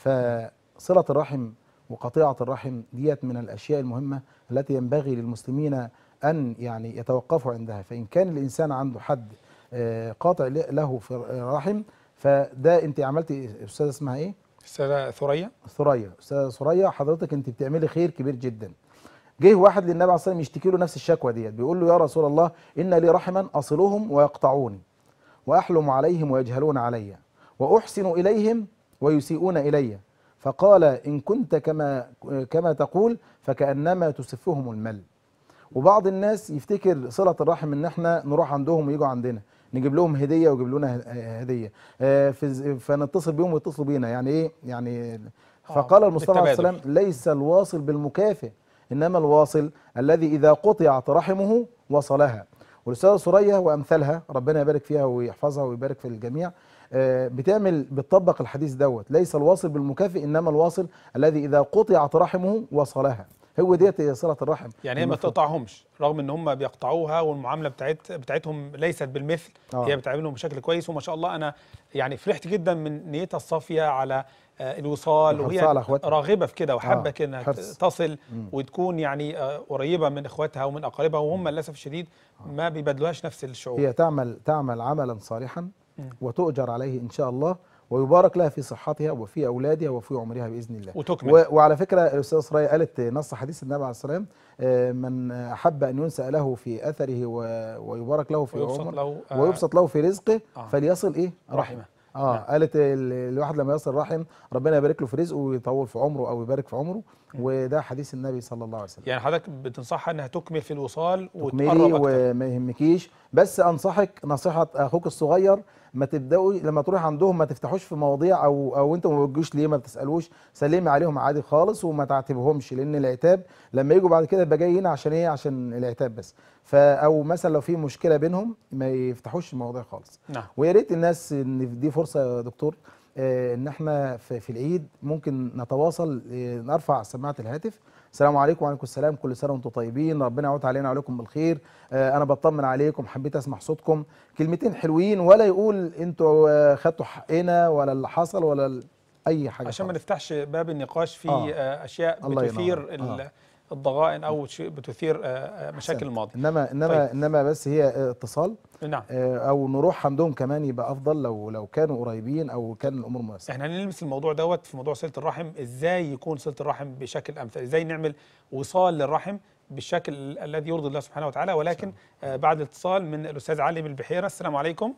فصلة الرحم وقطيعة الرحم ديت من الأشياء المهمة التي ينبغي للمسلمين أن يعني يتوقفوا عندها فإن كان الإنسان عنده حد آه، قاطع ل- له في الرحم فده أنت عملتي أستاذة اسمها إيه؟ استاذه ثريا ثريا أستاذة ثريا حضرتك أنت بتعملي خير كبير جدا جه واحد للنبي عليه الصلاة والسلام يشتكي له نفس الشكوى ديت بيقول له يا رسول الله إن لي رحما أصلهم ويقطعوني وأحلم عليهم ويجهلون علي وأحسن إليهم ويسيئون إلي فقال إن كنت كما كما تقول فكأنما تسفهم المل وبعض الناس يفتكر صلة الرحم إن إحنا نروح عندهم ويجوا عندنا نجيب لهم هدية ويجيب لنا ه- هدية آه، في- فنتصل بيهم ويتصلوا بينا يعني إيه يعني فقال المصطفى عليه بالتبادل. السلام ليس الواصل بالمكافئ إنما الواصل الذي إذا قطعت رحمه وصلها والأستاذة سوريا وأمثالها ربنا يبارك فيها ويحفظها ويبارك في الجميع آه، بتعمل بتطبق الحديث دوت ليس الواصل بالمكافئ إنما الواصل الذي إذا قطعت رحمه وصلها هو ديت هي صلة الرحم يعني هي ما المفروض. تقطعهمش رغم ان هم بيقطعوها والمعامله بتاعت بتاعتهم ليست بالمثل آه. هي بتعاملهم بشكل كويس وما شاء الله انا يعني فرحت جدا من نيتها الصافيه على آه، الوصال وحرصها وهي على إخواتها. راغبه في كده وحابه آه، كده انها حرص. تصل مم. وتكون يعني آه، قريبه من اخواتها ومن اقاربها وهم للاسف الشديد ما بيبادلوهاش نفس الشعور هي تعمل تعمل عملا صالحا مم. وتؤجر عليه إن شاء الله ويبارك لها في صحتها وفي أولادها وفي عمرها بإذن الله وتكمل و- وعلى فكره الاستاذ سرايا قالت نص حديث النبي عليه الصلاه والسلام آه، من احب ان ينسى له في اثره و- ويبارك له في ويبسط عمره له آه، ويبسط له في رزقه آه. فليصل ايه رحمه رحمه اه نعم. قالت ال- الواحد لما يصل رحم ربنا يبارك له في رزقه ويطول في عمره او يبارك في عمره وده حديث النبي صلى الله عليه وسلم يعني حضرتك بتنصحها انها تكمل في الوصال تكملي وتقرب اكتر وما يهمكيش بس انصحك نصيحه اخوك الصغير ما تبداوا لما تروح عندهم ما تفتحوش في مواضيع او او انتوا ما بتجوش ليه ما بتسالوش سلمي عليهم عادي خالص وما تعاتبهمش لان العتاب لما يجوا بعد كده يبقى جاي هنا عشان ايه عشان العتاب بس فا او مثلا لو في مشكله بينهم ما يفتحوش المواضيع خالص نعم ويا ريت الناس ان دي فرصه يا دكتور آه، ان احنا في, في العيد ممكن نتواصل آه، نرفع سماعه الهاتف السلام عليكم وعليكم السلام كل سنه وانتم طيبين ربنا يعود علينا وعليكم بالخير آه، انا بطمن عليكم حبيت اسمع صوتكم كلمتين حلوين ولا يقول انتوا آه، خدتوا حقنا ولا اللي حصل ولا ال- اي حاجه عشان ما خالص. نفتحش باب النقاش في آه. آه، اشياء الله ينور. بتثير ال- آه. الضغائن او شيء بتثير آه، آه، مشاكل أحسنت. الماضي انما انما طيب. انما بس هي آه، اتصال نعم آه، او نروح عندهم كمان يبقى افضل لو لو كانوا قريبين او كان الامور ميسره احنا هنلمس الموضوع دوت في موضوع صله الرحم ازاي يكون صله الرحم بشكل امثل ازاي نعمل وصال للرحم بالشكل ال- الذي يرضي الله سبحانه وتعالى ولكن آه بعد الاتصال من الاستاذ علي من البحيره السلام عليكم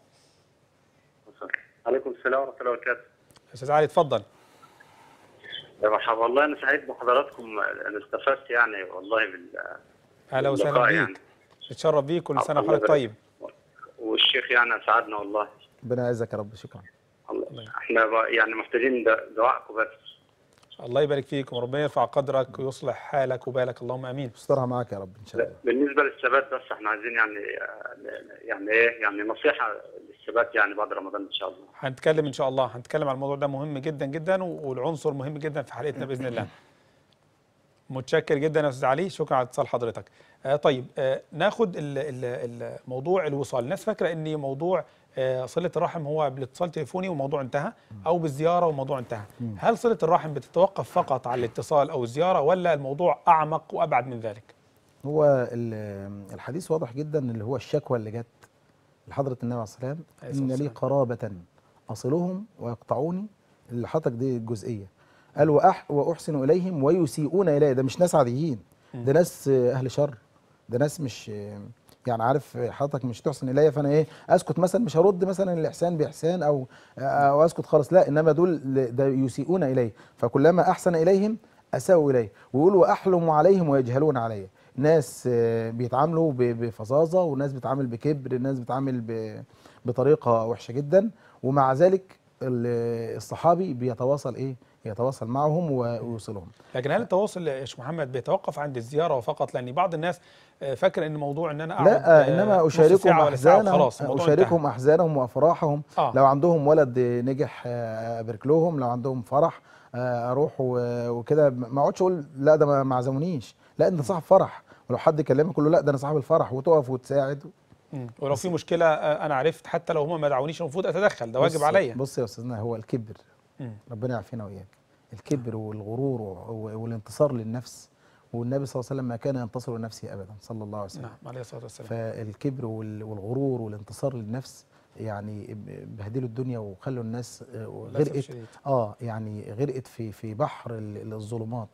عليكم السلام ورحمة الله وبركاته. استاذ علي اتفضل يا مرحبا والله أنا سعيد بحضراتكم أنا استفدت يعني والله بال اهلا وسهلا باللقاء بيك يعني. اتشرف بيك كل سنه الله وحضرتك يبارك. طيب والشيخ يعني أسعدنا والله. ربنا يعزك يا رب شكرا الله احنا ب- يعني محتاجين د- دعائكم بس. الله يبارك فيك وربنا يرفع قدرك ويصلح حالك وبالك اللهم امين استرها معاك يا رب ان شاء الله بالنسبة للثبات بس احنا عايزين يعني يعني ايه يعني نصيحة للثبات يعني بعد رمضان إن شاء الله. هنتكلم ان شاء الله هنتكلم على الموضوع ده مهم جدا جدا والعنصر مهم جدا في حلقتنا باذن الله متشكر جدا يا استاذ علي شكرا على اتصال حضرتك آه طيب آه ناخد ال- ال- الموضوع الوصال الناس فاكره ان موضوع آه صله الرحم هو بالاتصال التليفوني وموضوع انتهى او بالزياره وموضوع انتهى هل صله الرحم بتتوقف فقط على الاتصال او الزياره ولا الموضوع اعمق وابعد من ذلك هو ال- الحديث واضح جدا اللي هو الشكوى اللي جت لحضرة النبي عليه الصلاة والسلام عليه الصلاة إن لي والسلام. قرابة أصلهم ويقطعوني اللي حضرتك دي الجزئية قال وأح وأحسن إليهم ويسيئون إلي ده مش ناس عاديين ده ناس آه، أهل شر ده ناس مش آه، يعني عارف حضرتك مش تحسن إلي فأنا إيه أسكت مثلا مش هرد مثلا الإحسان بإحسان أو أو أسكت خالص لا إنما دول ده يسيئون إلي فكلما أحسن إليهم أساءوا إليه ويقول وأحلم عليهم ويجهلون علي ناس آه، بيتعاملوا ب- بفظاظة وناس بتعامل بكبر ناس بتعامل ب- بطريقة وحشة جدا ومع ذلك ال- الصحابي بيتواصل ايه يتواصل معهم و- ويوصلهم لكن هل التواصل يا شيخ محمد بيتوقف عند الزياره فقط لان بعض الناس آه، فاكر ان موضوع ان انا اقعد لا آه، انما نص اشاركهم ساعة ولا ساعة احزانهم وخلاص الموضوع انتهى. اشاركهم احزانهم وافراحهم آه. لو عندهم ولد نجح آه، ابارك لهم لو عندهم فرح آه، اروح و- وكده ما اقعدش اقول لا ده ما ما عزمونيش لا انت صاحب فرح ولو حد كلمك يقول له لا ده انا صاحب الفرح وتقف وتساعد مم. ولو في مشكله آه، انا عرفت حتى لو هم ما دعونيش المفروض اتدخل ده واجب بص- عليا بص يا استاذنا هو الكبر مم. ربنا يعافينا واياك الكبر والغرور و- والانتصار للنفس والنبي صلى الله عليه وسلم ما كان ينتصر لنفسه ابدا صلى الله عليه وسلم نعم عليه الصلاه والسلام فالكبر وال- والغرور والانتصار للنفس يعني ب- بهدلوا الدنيا وخلوا الناس آه، للأسف غرقت الشديد. اه يعني غرقت في في بحر ال- الظلمات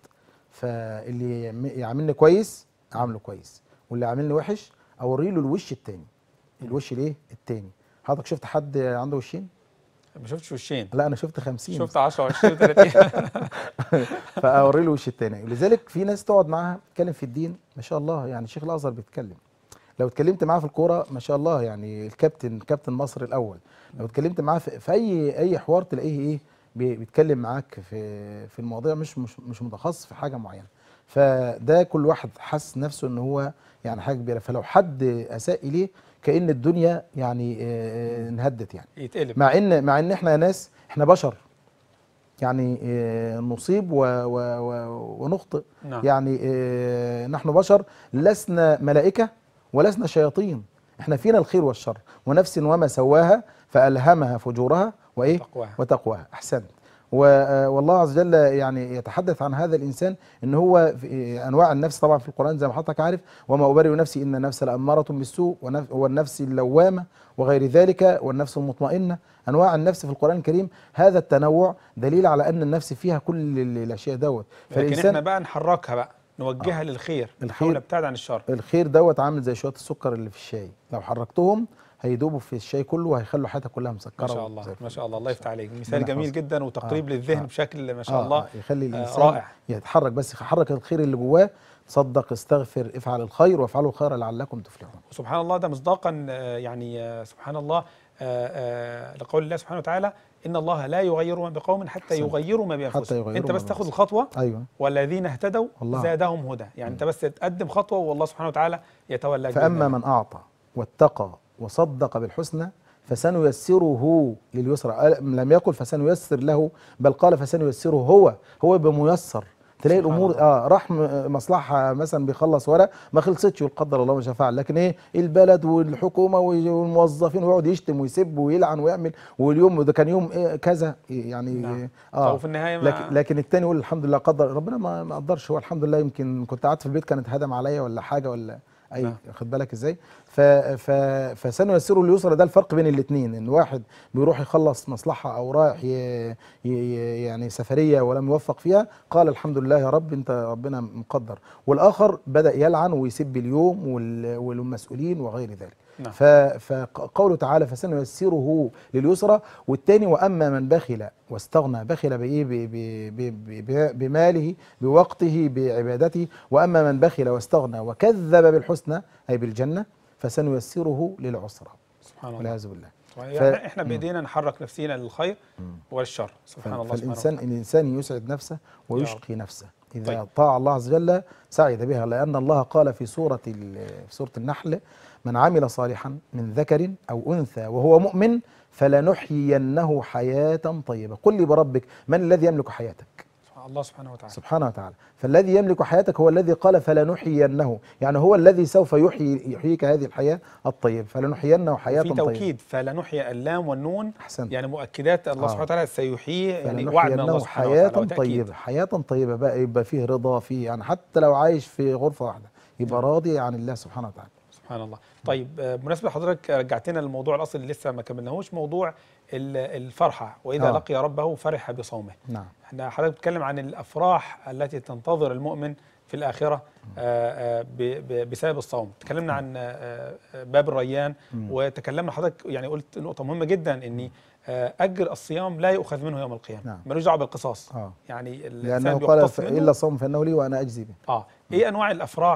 فاللي يعم- يعاملني كويس عامله كويس واللي عاملني وحش اوري له الوش التاني الوش الايه التاني حضرتك شفت حد عنده وشين ما شفتش وشين لا انا شفت 50 شفت 10 20 30 فاوري له وش التاني لذلك في ناس تقعد معاها تتكلم في الدين ما شاء الله يعني شيخ الازهر بيتكلم لو اتكلمت معاه في الكوره ما شاء الله يعني الكابتن كابتن مصر الاول لو اتكلمت معاه في, في اي اي حوار تلاقيه ايه بي- بيتكلم معاك في في المواضيع مش مش مش متخصص في حاجه معينه فده كل واحد حس نفسه ان هو يعني حاجه كبيره فلو حد اساء اليه كان الدنيا يعني آه، انهدت يعني يتقلب مع ان مع ان احنا يا ناس احنا بشر يعني آه، نصيب و و و ونخطئ نعم. يعني آه، نحن بشر لسنا ملائكة ولسنا شياطين احنا فينا الخير والشر ونفس وما سواها فألهمها فجورها وإيه تقواها. وتقواها أحسنت و- آه، والله عز وجل يعني يتحدث عن هذا الإنسان إن هو في آه، أنواع النفس طبعا في القرآن زي ما حضرتك عارف وما أبرئ نفسي إن النفس لأمارة بالسوء ونف- والنفس اللوامة وغير ذلك والنفس المطمئنة أنواع النفس في القرآن الكريم هذا التنوع دليل على أن النفس فيها كل ال- الأشياء دوت لكن احنا بقى نحركها بقى نوجهها للخير الخير. نحاول نبتعد عن الشر الخير دوت عامل زي شويه السكر اللي في الشاي لو حركتهم هيدوبوا في الشاي كله وهيخلوا حياتك كلها مسكره ما شاء الله وزي الفل. ما شاء الله الله يفتح عليك مثال ربنا جميل يحفظك. جدا وتقريب آه، للذهن آه. بشكل ما شاء آه، الله آه، يخلي آه، الانسان رائع يتحرك بس يحرك الخير اللي جواه تصدق استغفر افعل الخير وافعلوا الخير لعلكم تفلحون سبحان الله ده مصداقا آه، يعني آه، سبحان الله آه، آه، لقول الله سبحانه وتعالى ان الله لا يغير ما بقوم حتى أحسنت. يغيروا ما بانفسهم يغيروا انت ما بس تاخد بأنفسهم. الخطوه ايوه والذين اهتدوا الله. زادهم هدى يعني انت بس تقدم خطوه والله سبحانه وتعالى يتولى فاما من اعطى واتقى وصدق بالحسنى فسنيسره لليسرى قال- لم يقل فسنيسر له بل قال فسنيسره هو هو يبقى ميسر تلاقي سبحان الامور الله. اه راح م- مصلحه مثلا بيخلص ورق ما خلصتش يقول قدر الله ما شاء فعل لكن ايه البلد والحكومه والموظفين ويقعد يشتم ويسب ويلعن ويعمل واليوم ده كان يوم إيه كذا يعني نعم. اه وفي النهايه ما لكن لكن التاني يقول الحمد لله قدر ربنا ما ما قدرش هو الحمد لله يمكن كنت قاعد في البيت كانت هدم عليا ولا حاجه ولا اي نعم. واخد بالك ازاي ف ف فسنيسره اليسرى ده الفرق بين الاثنين ان واحد بيروح يخلص مصلحه او رايح ي... ي... ي- يعني سفريه ولم يوفق فيها قال الحمد لله يا رب انت ربنا مقدر والاخر بدا يلعن ويسب اليوم وال... والمسؤولين وغير ذلك نعم. ف... فقوله تعالى فسنيسره لليسرى والتاني واما من بخل واستغنى بخل بايه ب... ب... ب... ب... بماله بوقته بعبادته واما من بخل واستغنى وكذب بالحسنى اي بالجنه فسنيسره للعسرى سبحان الله والعياذ بالله يعني احنا بايدينا نحرك نفسينا للخير والشر سبحان الله سبحانه فالانسان وتعالى. الانسان يسعد نفسه ويشقي نفسه اذا طيب. طيب. طاع الله عز وجل سعد بها لان الله قال في سوره ال- في سوره النحل من عمل صالحا من ذكر او انثى وهو مؤمن فلنحيينه حياه طيبه قل لي بربك من الذي يملك حياتك الله سبحانه وتعالى سبحانه وتعالى فالذي يملك حياتك هو الذي قال فلنحيينه يعني هو الذي سوف يحيي يحييك هذه الحياه الطيبه فلنحيينه حياه في طيبه توكيد فلنحيي اللام والنون احسنت يعني مؤكدات الله آه. سبحانه وتعالى سيحييه يعني وعد من الله فلنحيينه سبحانه حياة وتعالى وتأكيد. طيبة حياة طيبة بقى يبقى فيه رضا فيه يعني حتى لو عايش في غرفة واحدة يبقى راضي عن الله سبحانه وتعالى سبحان الله طيب آه، بمناسبة حضرتك رجعتنا للموضوع الأصلي اللي لسه ما كملناهوش موضوع ال- الفرحة وإذا آه. لقي ربه فرح بصومه نعم احنا حضرتك بتتكلم عن الأفراح التي تنتظر المؤمن في الآخرة آه، آه، ب- ب- بسبب الصوم تكلمنا عن آه، آه، باب الريان وتكلمنا حضرتك يعني قلت نقطة مهمة جدا إن آه، أجر الصيام لا يؤخذ منه يوم القيامة نعم. ملوش دعوة بالقصاص آه. يعني لأنه الإنسان قال بيقتص ف- منه إلا الصوم فإنه لي وأنا أجزي به اه ايه انواع الافراح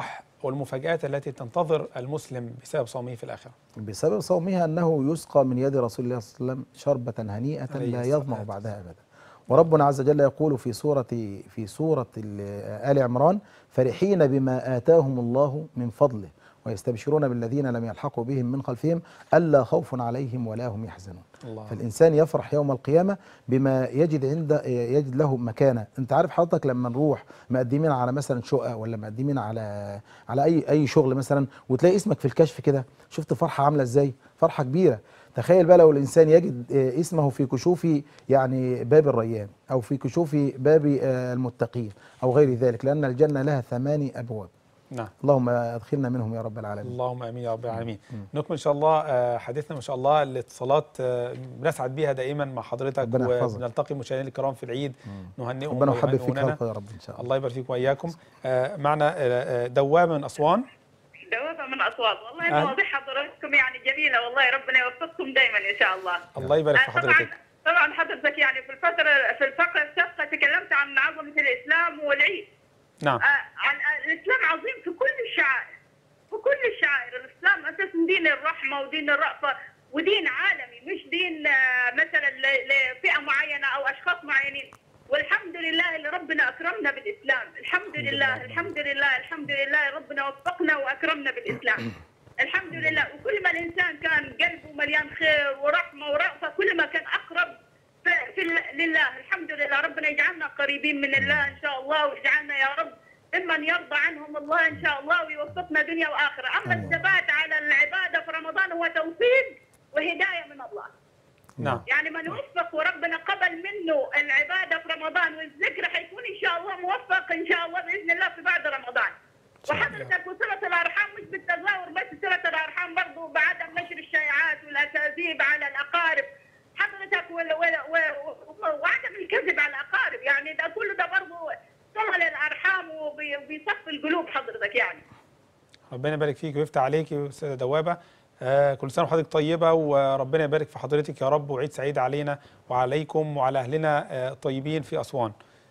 والمفاجآت التي تنتظر المسلم بسبب صومه في الآخرة بسبب صومها انه يسقى من يد رسول الله صلى الله عليه وسلم شربة هنيئة عليه لا الصلاة يظمأ والسلام. بعدها ابدا وربنا عز وجل يقول في سورة في سورة ال- آل عمران فرحين بما آتاهم الله من فضله ويستبشرون بالذين لم يلحقوا بهم من خلفهم ألا خوف عليهم ولا هم يحزنون الله فالإنسان يفرح يوم القيامة بما يجد عند يجد له مكانة أنت عارف حضرتك لما نروح مقدمين على مثلا شقة ولا مقدمين على على أي أي شغل مثلا وتلاقي اسمك في الكشف كده شفت فرحة عاملة إزاي فرحة كبيرة تخيل بقى لو الإنسان يجد آه، اسمه في كشوف يعني باب الريان أو في كشوف باب آه، المتقين أو غير ذلك لأن الجنة لها ثماني أبواب نعم اللهم أدخلنا منهم يا رب العالمين اللهم امين يا رب العالمين نكمل ان شاء الله آه، حديثنا ما شاء الله الاتصالات آه، بنسعد بيها دائما مع حضرتك ربنا يحفظك. ونلتقي مشاهدينا الكرام في العيد نهنئهم ربنا يحبب فيك ويهنئوننا. خلقه يا رب إن شاء الله الله يبارك فيكم واياكم آه، معنا آه، آه، دوامه من اسوان دوابة من أصوات والله أهلا. مواضيع حضراتكم يعني جميلة والله ربنا يوفقكم دائما إن شاء الله الله يبارك في آه، طبعا حضرتك طبعا حضرتك يعني في الفترة في الفقرة السابقة تكلمت عن عظمة الإسلام والعيد نعم آه، عن آه، الإسلام عظيم في كل الشعائر في كل الشعائر الإسلام أساسا دين الرحمة ودين الرأفة ودين عالمي مش دين آه، مثلا ل- لفئة معينة أو أشخاص معينين والحمد لله اللي ربنا أكرمنا بالإسلام الحمد لله الحمد لله الحمد لله ربنا وفقنا وأكرمنا بالإسلام الحمد لله وكل ما الإنسان كان قلبه مليان خير ورحمة ورأفة كل ما كان أقرب في في ال- لله الحمد لله ربنا يجعلنا قريبين من الله إن شاء الله ويجعلنا يا رب ممن يرضى عنهم الله إن شاء الله ويوفقنا دنيا وآخرة أما الثبات على العبادة في رمضان هو توفيق وهداية من الله نعم يعني من وفق وربنا قبل منه العبادة في رمضان والذكر حيكون إن شاء الله موفق إن شاء الله بإذن الله في بعد رمضان وحضرتك وصلة الأرحام مش بالتظاهر بس صلة الأرحام برضو بعدم نشر الشائعات والأكاذيب على الأقارب حضرتك وال وال و- وعدم الكذب على الأقارب يعني ده كله ده برضو صلة للأرحام وبي- وبيصفي القلوب حضرتك يعني ربنا يبارك فيك ويفتح عليك يا استاذه دوابه آه كل سنه وحضرتك طيبه وربنا يبارك في حضرتك يا رب وعيد سعيد علينا وعليكم وعلى اهلنا آه طيبين في اسوان.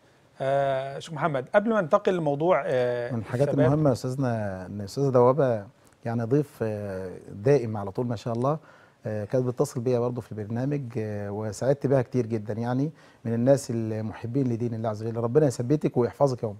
آه شيخ محمد قبل ما ننتقل لموضوع آه من الحاجات الثبات، المهمه يا استاذنا ان استاذه دوابه يعني ضيف آه، دائم على طول ما شاء الله آه، كانت بتتصل بيا برضه في البرنامج آه، وسعدت بها كتير جدا يعني من الناس المحبين لدين الله عز وجل ربنا يثبتك ويحفظك يوما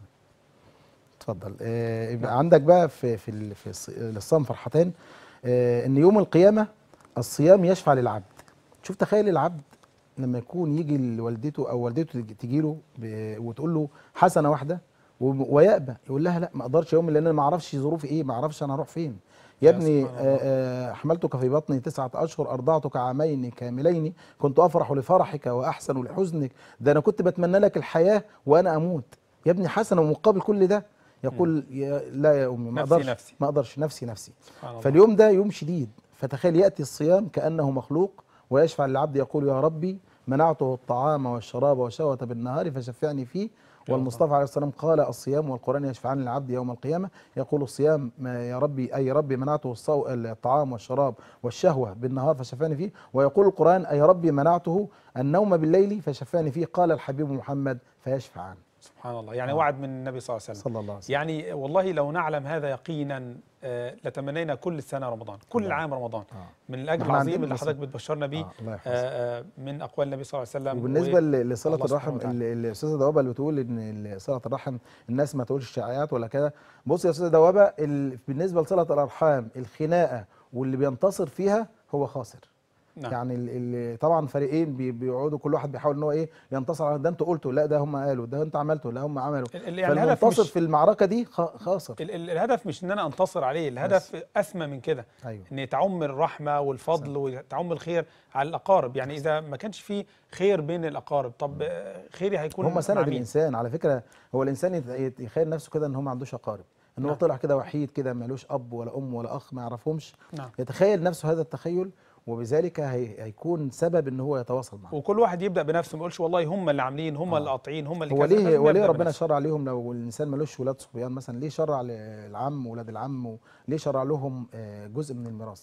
اتفضل آه، يبقى عندك بقى في في ال- في الص- الصيام فرحتين آه، ان يوم القيامه الصيام يشفع للعبد شوف تخيل العبد لما يكون يجي لوالدته او والدته تجي له وتقول له حسنه واحده و- ويأبى يقول لها لا ما اقدرش يوم لان انا ما اعرفش ظروفي ايه ما اعرفش انا هروح فين يا يا ابني سبحان الله. آه، آه، حملتك في بطني تسعة أشهر أرضعتك عامين كاملين كنت أفرح لفرحك وأحسن لحزنك ده أنا كنت بتمنى لك الحياة وأنا أموت يا ابني حسنة ومقابل كل ده يقول يا لا يا أمي ما نفسي أقدرش نفسي. ما أقدرش نفسي نفسي سبحان الله. فاليوم ده يوم شديد فتخيل يأتي الصيام كأنه مخلوق ويشفع للعبد يقول يا ربي منعته الطعام والشراب والشهوة بالنهار فشفعني فيه والمصطفى عليه السلام قال الصيام والقرآن يشفعان للعبد يوم القيامة يقول الصيام ما يا ربي أي ربي منعته الصو... الطعام والشراب والشهوة بالنهار فشفعني فيه ويقول القرآن أي ربي منعته النوم بالليل فشفعني فيه قال الحبيب محمد فيشفع عنه سبحان الله يعني آه. وعد من النبي صلى الله عليه وسلم صلى الله عليه وسلم يعني والله لو نعلم هذا يقينا آه لتمنينا كل سنه رمضان كل الله. العام رمضان آه. من الاجر إحنا العظيم عندنا اللي مثلا- حضرتك بتبشرنا بيه آه. الله يحفظك آه آه من اقوال النبي صلى الله عليه وسلم وبالنسبه و- ل- لصله الله سبحانه الرحم وتعالى. ال- الاستاذه دوابه اللي بتقول ان ال- صله الرحم الناس ما تقولش شائعات ولا كده بص يا استاذه دوابه ال- بالنسبه لصله الارحام الخناقه واللي بينتصر فيها هو خاسر نعم. يعني ال ال طبعا فريقين بي بيقعدوا كل واحد بيحاول ان هو ايه ينتصر على ده انتوا قلتوا لا ده هم قالوا ده انت عملته لا هم عملوا ال- ال- يعني الهدف فالمنتصر مش في المعركه دي خ- خاسر ال- ال- الهدف مش ان انا انتصر عليه الهدف اسمى من كده ايوه ان تعم الرحمه والفضل وتعم الخير على الاقارب يعني اذا ما كانش في خير بين الاقارب طب آه، خيري هيكون هم مع سند مين؟ الانسان على فكره هو الانسان يت- يت- يخيل نفسه كده ان هو ما عندوش اقارب ان هو نعم. طلع كده وحيد كده ملوش اب ولا ام ولا اخ ما يعرفهمش نعم يتخيل نفسه هذا التخيل وبذلك هي هيكون سبب ان هو يتواصل معه وكل واحد يبدا بنفسه ما يقولش والله هم اللي عاملين هم آه. اللي قاطعين هم اللي هو كذا. ليه لازم هو ليه يبدأ ربنا بنفسه. شرع ليهم لو الانسان ملوش ولاد صبيان مثلا ليه شرع للعم ولاد العم وليه شرع لهم آه، جزء من الميراث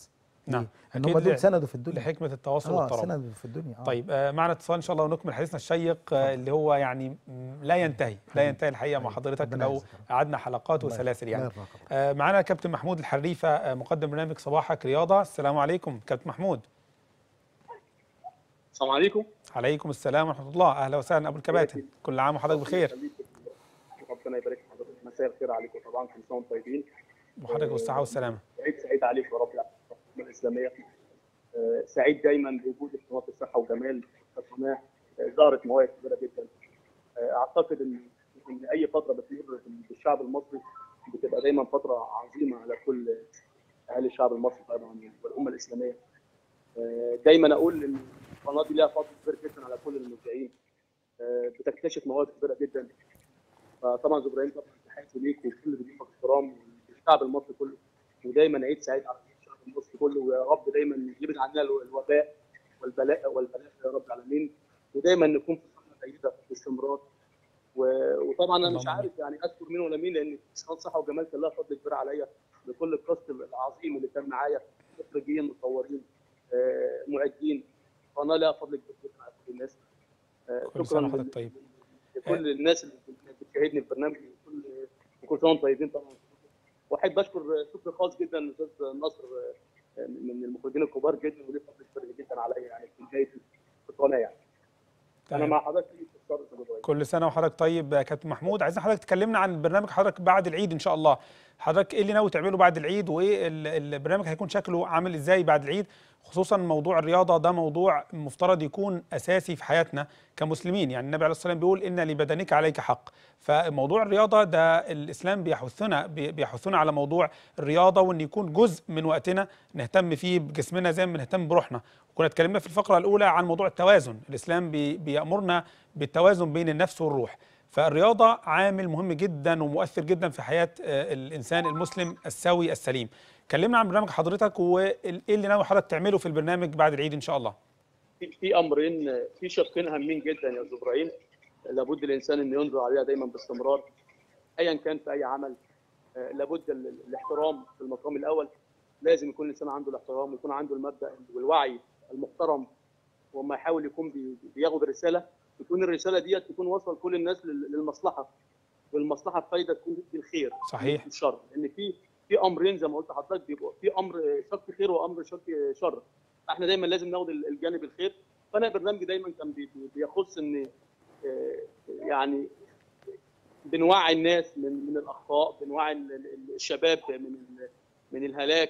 نعم. ليه؟ ان أكيد هم دول ل- سندوا في الدنيا لحكمه التواصل اه والترابط سندوا في الدنيا آه. طيب آه، معنا اتصال ان شاء الله ونكمل حديثنا الشيق آه، اللي هو يعني م، لا ينتهي لا حبيبي. ينتهي الحقيقه مع حبيبي. حضرتك ربنا لو يعزك يا رب. قعدنا حلقات الله وسلاسل يرفع- يعني الله يرفع قدرك. آه، معانا كابتن محمود الحريفه آه، مقدم برنامج صباحك رياضه السلام عليكم كابتن محمود السلام عليكم عليكم السلام ورحمه الله اهلا وسهلا ابو الكباتن كل عام وحضرتك بخير ربنا يبارك في حضرتك مساء الخير عليكم طبعا كل سنه وانتم طيبين وحضرتك بالصحه والسلامه عيد سعيد عليكم يا رب العالمين الاسلاميه آه، سعيد دايما بوجود قناه الصحه وجمال القناه آه، ظهرت مواهب كبيره جدا آه، اعتقد ان ان اي فتره بتمر بالشعب المصري بتبقى دايما فتره عظيمه على كل اهالي الشعب المصري طبعا والامه الاسلاميه آه، دايما اقول ان القناه دي لها فضل كبير جدا على كل المذيعين آه، بتكتشف مواهب كبيره جدا فطبعا أستاذ ابراهيم طبعا تحياتي ليك وكل ضيوفك الكرام والشعب المصري كله ودايما عيد سعيد على الشعب المصري كله ويا رب دايما يبعد عنا الوباء والبلاء والبلاء يا رب العالمين ودايما نكون في صحه جيده باستمرار و- وطبعا انا مش اللهم عارف يعني اذكر مين ولا مين لان قناه صحه وجمال كان لها فضل كبير عليا بكل الكاست العظيم اللي كان معايا مخرجين مصورين آه، معدين قناه لها فضل كبير جدا على كل الناس آه، كل سنة وحضرتك طيب. لكل الناس اللي بتشاهدني في البرنامج وكل وكل سنه وانتم طيبين طبعا واحب اشكر شكر خاص جدا للاستاذ نصر آه، من المخرجين الكبار جدا وليه فضل كبير جدا عليا يعني في بدايه القناه يعني انا تمام. مع حضرتك في استفسار يا أستاذ إبراهيم. كل سنه وحضرتك طيب يا كابتن محمود عايزين حضرتك تكلمنا عن برنامج حضرتك بعد العيد ان شاء الله حضرتك ايه اللي ناوي تعمله بعد العيد وايه ال- البرنامج هيكون شكله عامل ازاي بعد العيد خصوصا موضوع الرياضه ده موضوع مفترض يكون اساسي في حياتنا كمسلمين يعني النبي عليه الصلاه والسلام بيقول ان لبدنك عليك حق فموضوع الرياضه ده الاسلام بيحثنا بي- بيحثنا على موضوع الرياضه وان يكون جزء من وقتنا نهتم فيه بجسمنا زي ما بنهتم بروحنا وكنا اتكلمنا في الفقره الاولى عن موضوع التوازن الاسلام بي بيامرنا بالتوازن بين النفس والروح فالرياضه عامل مهم جدا ومؤثر جدا في حياه آه، الانسان المسلم السوي السليم كلمنا عن برنامج حضرتك وايه اللي ناوي حضرتك تعمله في البرنامج بعد العيد ان شاء الله في في امرين في شقين هامين جدا يا استاذ ابراهيم لابد الانسان انه ينظر عليها دايما باستمرار ايا كان في اي عمل آه، لابد ال- ال- الاحترام في المقام الاول لازم يكون الانسان عنده الاحترام ويكون عنده المبدا والوعي المحترم وما يحاول يكون بي- بياخد رساله تكون الرساله ديت تكون واصله لكل الناس لل- للمصلحه والمصلحه بفايده تكون ضد الخير صحيح. مش الشر لان في في امرين زي ما قلت لحضرتك بيبقوا في امر شق خير وامر شق شر احنا دايما لازم ناخد الجانب الخير فانا برنامجي دايما كان بي- بي- بيخص ان آه، يعني بنوعي الناس من من الاخطاء بنوعي ال- ال- الشباب من ال- من الهلاك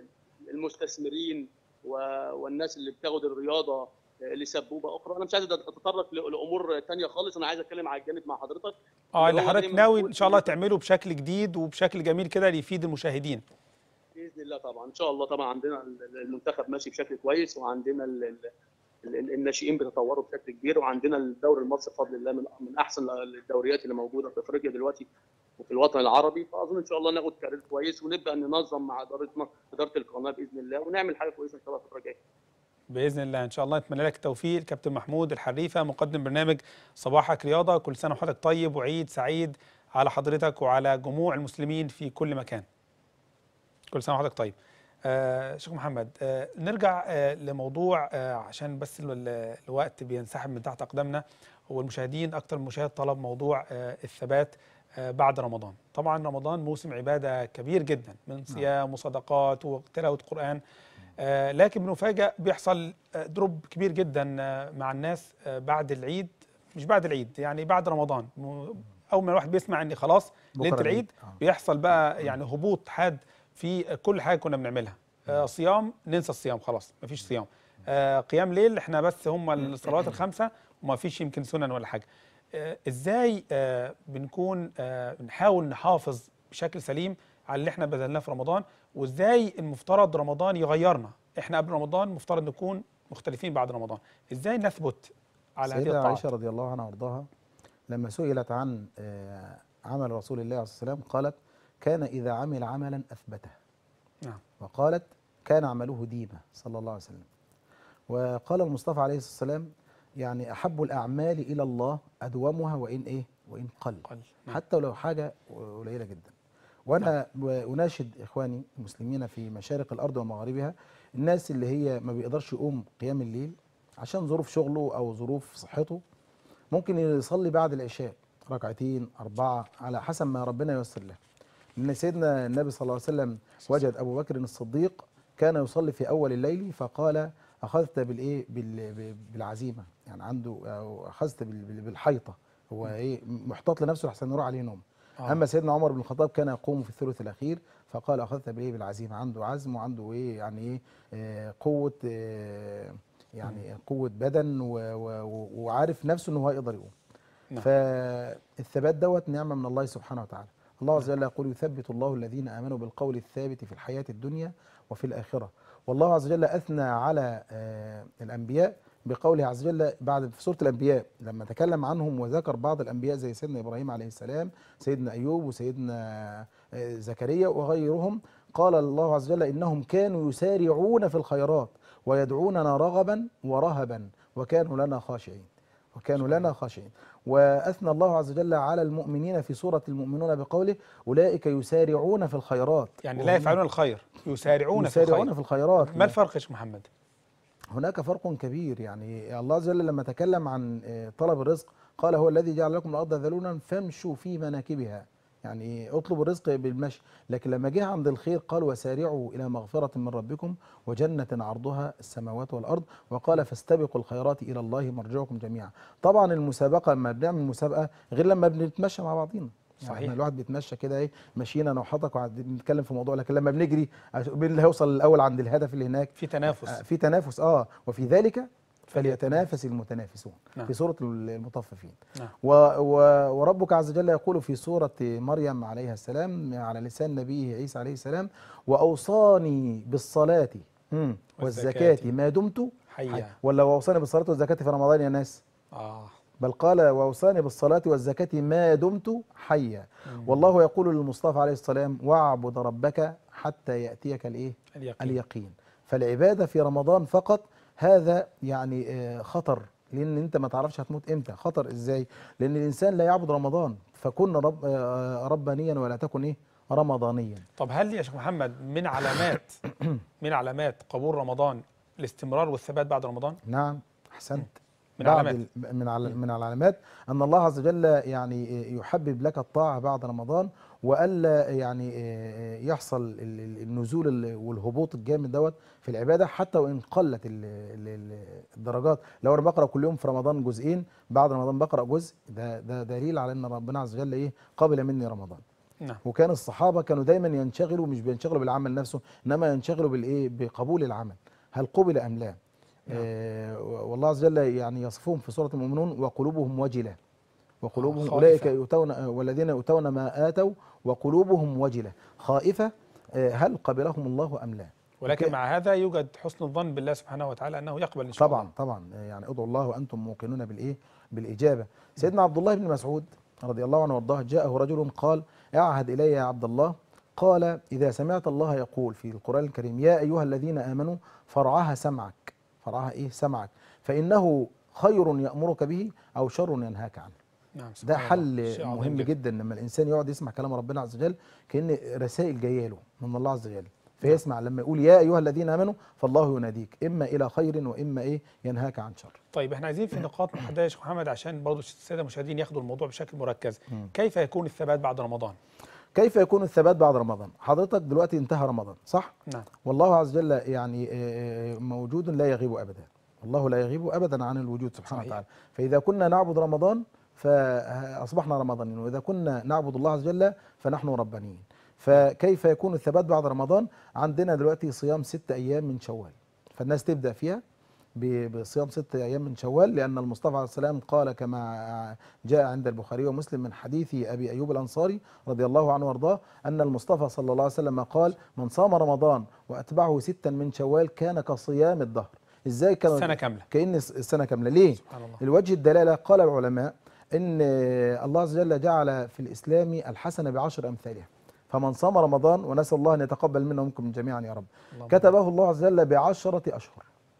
المستثمرين و- والناس اللي بتاخد الرياضه لسبوبه اخرى انا مش عايز اتطرق ل- لامور تانية خالص انا عايز اتكلم على الجانب مع حضرتك اه اللي اللي هو حضرتك دايماً ناوي بقول ان شاء الله إن- تعمله بشكل جديد وبشكل جميل كده ليفيد المشاهدين باذن الله طبعا ان شاء الله طبعا عندنا ال- المنتخب ماشي بشكل كويس وعندنا ال- ال- ال- الناشئين بيتطوروا بشكل كبير وعندنا الدوري المصري بفضل الله من من احسن الدوريات اللي موجوده في افريقيا دلوقتي وفي الوطن العربي فاظن ان شاء الله ناخد كارير كويس ونبدا ننظم مع ادارتنا اداره القناه باذن الله ونعمل حاجه كويسه ان شاء الله الفتره الجايه باذن الله ان شاء الله نتمنى لك التوفيق كابتن محمود الحريفه مقدم برنامج صباحك رياضه كل سنه وحضرتك طيب وعيد سعيد على حضرتك وعلى جموع المسلمين في كل مكان كل سنه وحضرتك طيب آه شيخ محمد آه نرجع آه لموضوع آه عشان بس ال- ال- الوقت بينسحب من تحت اقدامنا والمشاهدين اكتر من مشاهد طلب موضوع آه الثبات آه بعد رمضان طبعا رمضان موسم عباده كبير جدا من صيام وصدقات وتلاوه قران آه، لكن بنفاجأ بيحصل آه، دروب كبير جدا آه، مع الناس آه، بعد العيد مش بعد العيد يعني بعد رمضان م- اول ما الواحد بيسمع ان خلاص بكرة ليله العيد. العيد آه. بيحصل بقى يعني هبوط حاد في كل حاجه كنا بنعملها آه، صيام ننسى الصيام خلاص مفيش صيام آه، قيام ليل احنا بس هم الصلوات الخمسه وما فيش يمكن سنن ولا حاجه آه، ازاي آه، بنكون آه، بنحاول نحافظ بشكل سليم على اللي احنا بذلناه في رمضان وازاي المفترض رمضان يغيرنا احنا قبل رمضان مفترض نكون مختلفين بعد رمضان ازاي نثبت على هذه السيدة الطاعات عائشة رضي الله عنها وارضاها لما سئلت عن آه، عمل رسول الله عليه الصلاة والسلام قالت كان إذا عمل عملا أثبته نعم وقالت كان عمله ديما صلى الله عليه وسلم وقال المصطفى عليه الصلاة والسلام يعني أحب الأعمال إلى الله أدومها وإن إيه وإن قل قل نعم. حتى ولو حاجة قليلة جدا وانا و- اناشد اخواني المسلمين في مشارق الارض ومغاربها الناس اللي هي ما بيقدرش يقوم قيام الليل عشان ظروف شغله او ظروف صحته ممكن يصلي بعد العشاء ركعتين اربعه على حسب ما ربنا ييسر له لان سيدنا النبي صلى الله عليه وسلم وجد ابو بكر الصديق كان يصلي في اول الليل فقال اخذت بالايه بال- ب- بالعزيمه يعني عنده أو اخذت بال- بال- بالحيطه هو ايه محتاط لنفسه احسن يروح عليه نوم آه. اما سيدنا عمر بن الخطاب كان يقوم في الثلث الاخير فقال اخذت بايه بالعزيمه عنده عزم وعنده ايه يعني ايه آه قوه آه يعني قوه بدن و- و- وعارف نفسه ان هو يقدر يقوم نعم. فالثبات دوت نعمه من الله سبحانه وتعالى الله عز وجل يقول يثبت الله الذين امنوا بالقول الثابت في الحياه الدنيا وفي الاخره والله عز وجل اثنى على آه الانبياء بقوله عز وجل بعد في سوره الانبياء لما تكلم عنهم وذكر بعض الانبياء زي سيدنا ابراهيم عليه السلام سيدنا ايوب وسيدنا آه، زكريا وغيرهم قال الله عز وجل انهم كانوا يسارعون في الخيرات ويدعوننا رغبا ورهبا وكانوا لنا خاشعين وكانوا لنا خاشعين واثنى الله عز وجل على المؤمنين في سوره المؤمنون بقوله اولئك يسارعون في الخيرات يعني لا يفعلون الخير يسارعون, يسارعون في في الخير الخيرات ما الفرق يا شيخ محمد هناك فرق كبير يعني الله عز وجل لما تكلم عن آه، طلب الرزق قال هو الذي جعل لكم الارض ذلولا فامشوا في مناكبها يعني اطلبوا الرزق بالمشي لكن لما جه عند الخير قال وسارعوا الى مغفره من ربكم وجنه عرضها السماوات والارض وقال فاستبقوا الخيرات الى الله مرجعكم جميعا طبعا المسابقه لما بنعمل مسابقه غير لما بنتمشى مع بعضينا يعني صحيح. إحنا الواحد بيتمشى كده ايه ماشيين انا وحضرتك وقاعدين بنتكلم في موضوع لكن لما بنجري عش- مين اللي هيوصل الاول عند الهدف اللي هناك في تنافس آه، في تنافس اه وفي ذلك فليتنافس المتنافسون نعم. في سورة المطففين نعم. و و وربك عز وجل يقول في سورة مريم عليها السلام على لسان نبيه عيسى عليه السلام وأوصاني بالصلاة مم، والزكاة والزكاة ما دمت حيا ولا وأوصاني بالصلاة والزكاة في رمضان يا ناس اه بل قال وأوصاني بالصلاة والزكاة ما دمت حيا مم. والله يقول للمصطفى عليه السلام واعبد ربك حتى يأتيك الإيه اليقين اليقين فالعبادة في رمضان فقط هذا يعني آه، خطر لأن أنت ما تعرفش هتموت إمتى خطر إزاي لأن الإنسان لا يعبد رمضان فكن رب آه، ربانيا ولا تكن إيه رمضانيا طب هل يا شيخ محمد من علامات من علامات قبول رمضان الاستمرار والثبات بعد رمضان نعم أحسنت من بعد علامات ال- من على من العلامات أن الله عز وجل يعني يحبب لك الطاعة بعد رمضان وألا يعني آه، يحصل ال- ال- النزول ال- والهبوط الجامد دوت في العبادة حتى وإن قلت ال- ال- ال- الدرجات لو أنا بقرأ كل يوم في رمضان جزئين بعد رمضان بقرأ جزء ده ده دليل على أن ربنا عز وجل إيه قبل مني رمضان نعم وكان الصحابة كانوا دايما ينشغلوا مش بينشغلوا بالعمل نفسه إنما ينشغلوا بالإيه بقبول العمل هل قبل أم لا نعم. آه والله عز وجل يعني يصفهم في سورة المؤمنون وقلوبهم وجلة وقلوبهم خائفة. أولئك يؤتون آه، والذين يؤتون ما آتوا وقلوبهم وجلة خائفة آه هل قبلهم الله أم لا ولكن وك- مع هذا يوجد حسن الظن بالله سبحانه وتعالى انه يقبل ان شاء طبعا الله طبعا آه، يعني ادعوا الله وانتم موقنون بالايه بالاجابه سيدنا عبد الله بن مسعود رضي الله عنه وارضاه جاءه رجل قال اعهد الي يا عبد الله قال اذا سمعت الله يقول في القران الكريم يا ايها الذين امنوا فرعها سمعك فرعها ايه سمعك فانه خير يامرك به او شر ينهاك عنه نعم ده سبحان الله. حل شيء عظيم مهم جدا لما الانسان يقعد يسمع كلام ربنا عز وجل كان رسائل جايه له من الله عز وجل فيسمع لما يقول يا ايها الذين امنوا فالله يناديك اما الى خير واما ايه ينهاك عن شر طيب احنا عايزين في نقاط محدده يا شيخ محمد عشان برضه الساده المشاهدين ياخدوا الموضوع بشكل مركز مم. كيف يكون الثبات بعد رمضان كيف يكون الثبات بعد رمضان حضرتك دلوقتي انتهى رمضان صح نعم والله عز وجل يعني آه، موجود لا يغيب ابدا الله لا يغيب ابدا عن الوجود سبحانه صحيح. وتعالى فاذا كنا نعبد رمضان فاصبحنا رمضانيين واذا كنا نعبد الله عز وجل فنحن ربانيين فكيف يكون الثبات بعد رمضان عندنا دلوقتي صيام ست ايام من شوال فالناس تبدا فيها ب- بصيام ست ايام من شوال لان المصطفى عليه السلام قال كما جاء عند البخاري ومسلم من حديث ابي ايوب الانصاري رضي الله عنه وارضاه ان المصطفى صلى الله عليه وسلم قال من صام رمضان واتبعه ستا من شوال كان كصيام الدهر ازاي كان سنه كامله كان السنه كامله ليه سبحان الله الوجه الدلاله قال العلماء ان الله عز وجل جعل في الاسلام الحسنه بعشر امثالها فمن صام رمضان ونسال الله ان يتقبل منا ومنكم جميعا يا رب اللهم كتبه الله عز وجل بعشرة أشهر